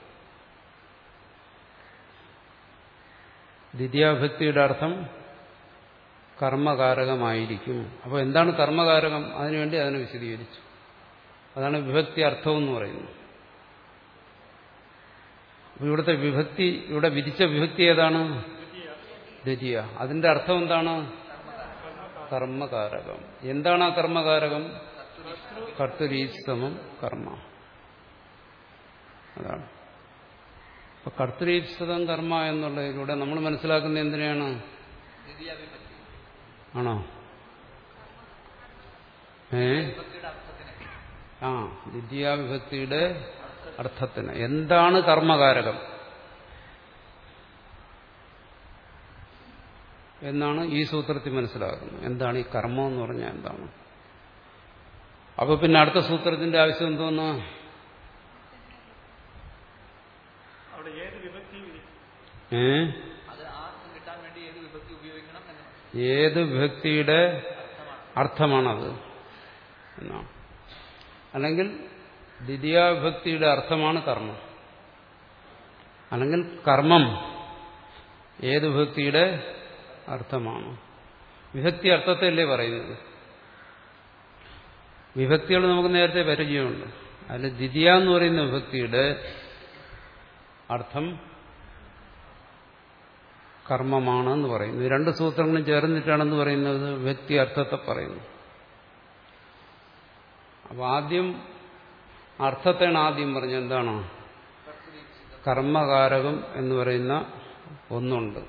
Speaker 1: ദ്വിതീയാഭക്തിയുടെ അർത്ഥം കർമ്മകാരകമായിരിക്കും അപ്പോൾ എന്താണ് കർമ്മകാരകം അതിനുവേണ്ടി അതിനെ വിശദീകരിച്ചു അതാണ് വിഭക്തി അർത്ഥം എന്ന് പറയുന്നത് അപ്പോൾ ഇവിടുത്തെ വിഭക്തി ഇവിടെ വിധിച്ച വിഭക്തി ഏതാണ് ദ്വിതീയ അതിന്റെ അർത്ഥം എന്താണ് കർമ്മകാരകം എന്താണ് ആ കർമ്മകാരകം കർത്തരീപ്സമം കർമ്മ അതാണ് അപ്പൊ കർത്തരീപ്സതം കർമ്മ എന്നുള്ളതിലൂടെ നമ്മൾ മനസ്സിലാക്കുന്ന എന്തിനാണ്
Speaker 2: ദ്വിതീയ വിഭക്തി
Speaker 1: ആണോ ഏ
Speaker 2: വിഭക്തിയുടെ അർത്ഥത്തിന്
Speaker 1: ആ വിദ്യാവിഭക്തിയുടെ അർത്ഥത്തിന് എന്താണ് കർമ്മകാരകം എന്നാണ് ഈ സൂത്രത്തിൽ മനസ്സിലാക്കുന്നത് എന്താണ് ഈ കർമ്മം എന്ന് പറഞ്ഞാൽ എന്താണ് അപ്പൊ പിന്നെ അടുത്ത സൂത്രത്തിന്റെ ആവശ്യം എന്തോന്ന്
Speaker 3: അവിടെ ഏത് വിഭക്തി വിധി-
Speaker 1: ഏ
Speaker 2: അത് ആ അർത്ഥം കിട്ടാൻ വേണ്ടി ഏത് വിഭക്തി ഉപയോഗിക്കണം എന്ന്
Speaker 1: ഏത് വിഭക്തിയുടെ അർത്ഥമാണത് എന്നാണ് അല്ലെങ്കിൽ ദ്വിതീയാവിഭക്തിയുടെ അർത്ഥമാണ് കർമ്മം അല്ലെങ്കിൽ കർമ്മം ഏത് വിഭക്തിയുടെ അർത്ഥമാണ് വിഭക്തി അർത്ഥത്തെയല്ലേ പറയുന്നത് വിഭക്തികൾ നമുക്ക് നേരത്തെ പരിചയമുണ്ട് അതിൽ ദ്വിതീയ എന്ന് പറയുന്ന വിഭക്തിയുടെ അർത്ഥം കർമ്മമാണെന്ന് പറയുന്നു ഈ രണ്ട് സൂത്രങ്ങളും ചേർന്നിട്ടാണെന്ന് പറയുന്നത് വ്യക്തി അർത്ഥത്തെ പറയുന്നു അപ്പൊ ആദ്യം അർത്ഥത്തെയാണ് ആദ്യം പറഞ്ഞത് എന്താണോ കർമ്മകാരകം എന്ന് പറയുന്ന ഒന്നുണ്ട്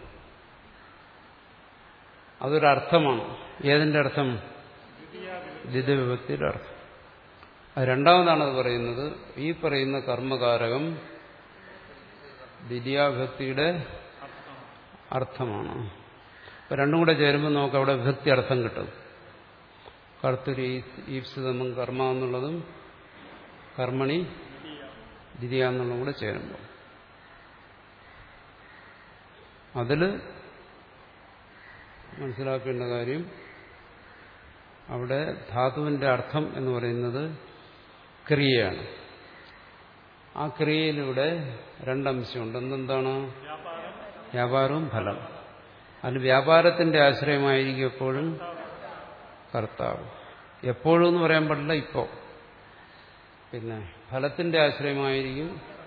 Speaker 1: അതൊരർത്ഥമാണ് ഏതിന്റെ അർത്ഥം ദ്വിതവിഭക്തിയുടെ അർത്ഥം അത് രണ്ടാമതാണ് അത് പറയുന്നത് ഈ പറയുന്ന കർമ്മകാരകം ദ്വിതീയാഭക്തിയുടെ അർത്ഥമാണ് അപ്പൊ രണ്ടും കൂടെ ചേരുമ്പോൾ നമുക്ക് അവിടെ വിഭക്തി അർത്ഥം കിട്ടും കർത്തരി ഈപ്സിതമും കർമ്മ എന്നുള്ളതും കർമ്മണി ദ്വിതീയ എന്നുള്ളതും കൂടെ ചേരുമ്പോൾ അതിൽ മനസ്സിലാക്കേണ്ട കാര്യം അവിടെ ധാതുവിന്റെ അർത്ഥം എന്ന് പറയുന്നത് ക്രിയയാണ് ആ ക്രിയയിലൂടെ രണ്ടംശമുണ്ട് എന്തെന്താണ് വ്യാപാരവും ഫലം അതിൽ വ്യാപാരത്തിന്റെ ആശ്രയമായിരിക്കും എപ്പോഴും കർത്താവ് എപ്പോഴും എന്ന് പറയാൻ പാടില്ല ഇപ്പോ പിന്നെ ഫലത്തിന്റെ ആശ്രയമായിരിക്കും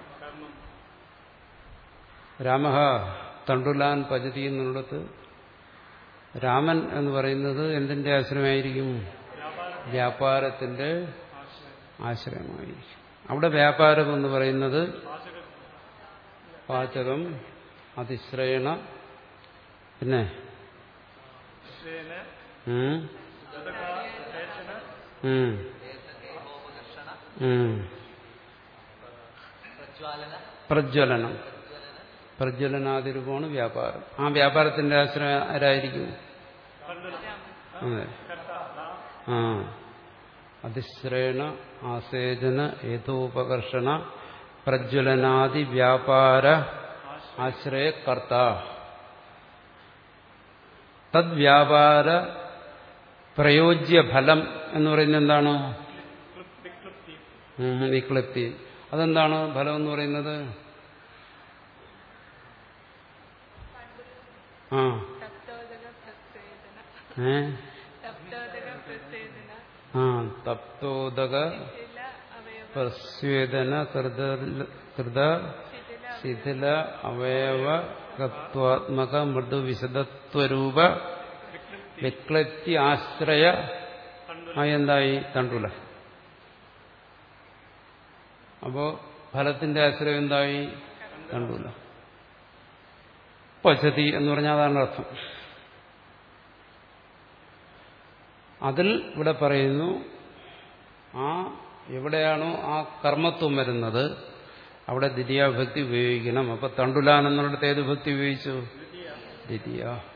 Speaker 1: രാമ തണ്ടുലാൻ പചതി എന്നുള്ളത് രാമൻ എന്ന് പറയുന്നത് എന്തിന്റെ ആശ്രയമായിരിക്കും വ്യാപാരത്തിന്റെ ആശ്രയമായിരിക്കും അവിടെ വ്യാപാരം എന്ന് പറയുന്നത് പാചകം അതിശ്രയണ പിന്നെ ഉം, ഉം, ഉം.
Speaker 2: പ്രജ്വാലന
Speaker 1: പ്രജ്വലനം പ്രജ്വലനാതിരൂപമാണ് വ്യാപാരം ആ വ്യാപാരത്തിന്റെ ആശ്രയം ആരായിരിക്കും അതെ ആ അതിശ്രേണ ആസേചന ഏതോപകർഷണ പ്രജ്വലനാദി വ്യാപാര ആശ്രയകർത്ത തദ്വ്യാപാര പ്രയോജ്യ ഫലം എന്ന് പറയുന്നത് എന്താണ് ഉം, വിക്ലിപ്തി അതെന്താണ് ഫലം എന്ന് പറയുന്നത് ആ
Speaker 4: തപ്തോദക പ്രസേദന
Speaker 1: ഏ
Speaker 4: തപ്തോദക പ്രസേദന
Speaker 1: ആ തപ്തോദക
Speaker 4: ശില അവയവ
Speaker 1: പ്രസ്വേദന കൃത കൃത
Speaker 4: ശിഥില
Speaker 1: ശിഥില അവയവ തത്വാത്മക മൃദു വിശദത്വരൂപ വിക്ലപ്തി ആശ്രയ ആ എന്തായി തണ്ടുല അപ്പോ ഫലത്തിന്റെ ആശ്രയം എന്തായി തണ്ടുല പചതി എന്ന് പറഞ്ഞാൽ അതാണ് അർത്ഥം അതിൽ ഇവിടെ പറയുന്നു ആ എവിടെയാണോ ആ കർമ്മത്വം വരുന്നത് അവിടെ ദ്വിതീയ ഭക്തി ഉപയോഗിക്കണം അപ്പൊ തണ്ടുലാൻ എന്നുള്ളിടത്ത് ഏത് ഭക്തി ഉപയോഗിച്ചു ദ്വിതീയ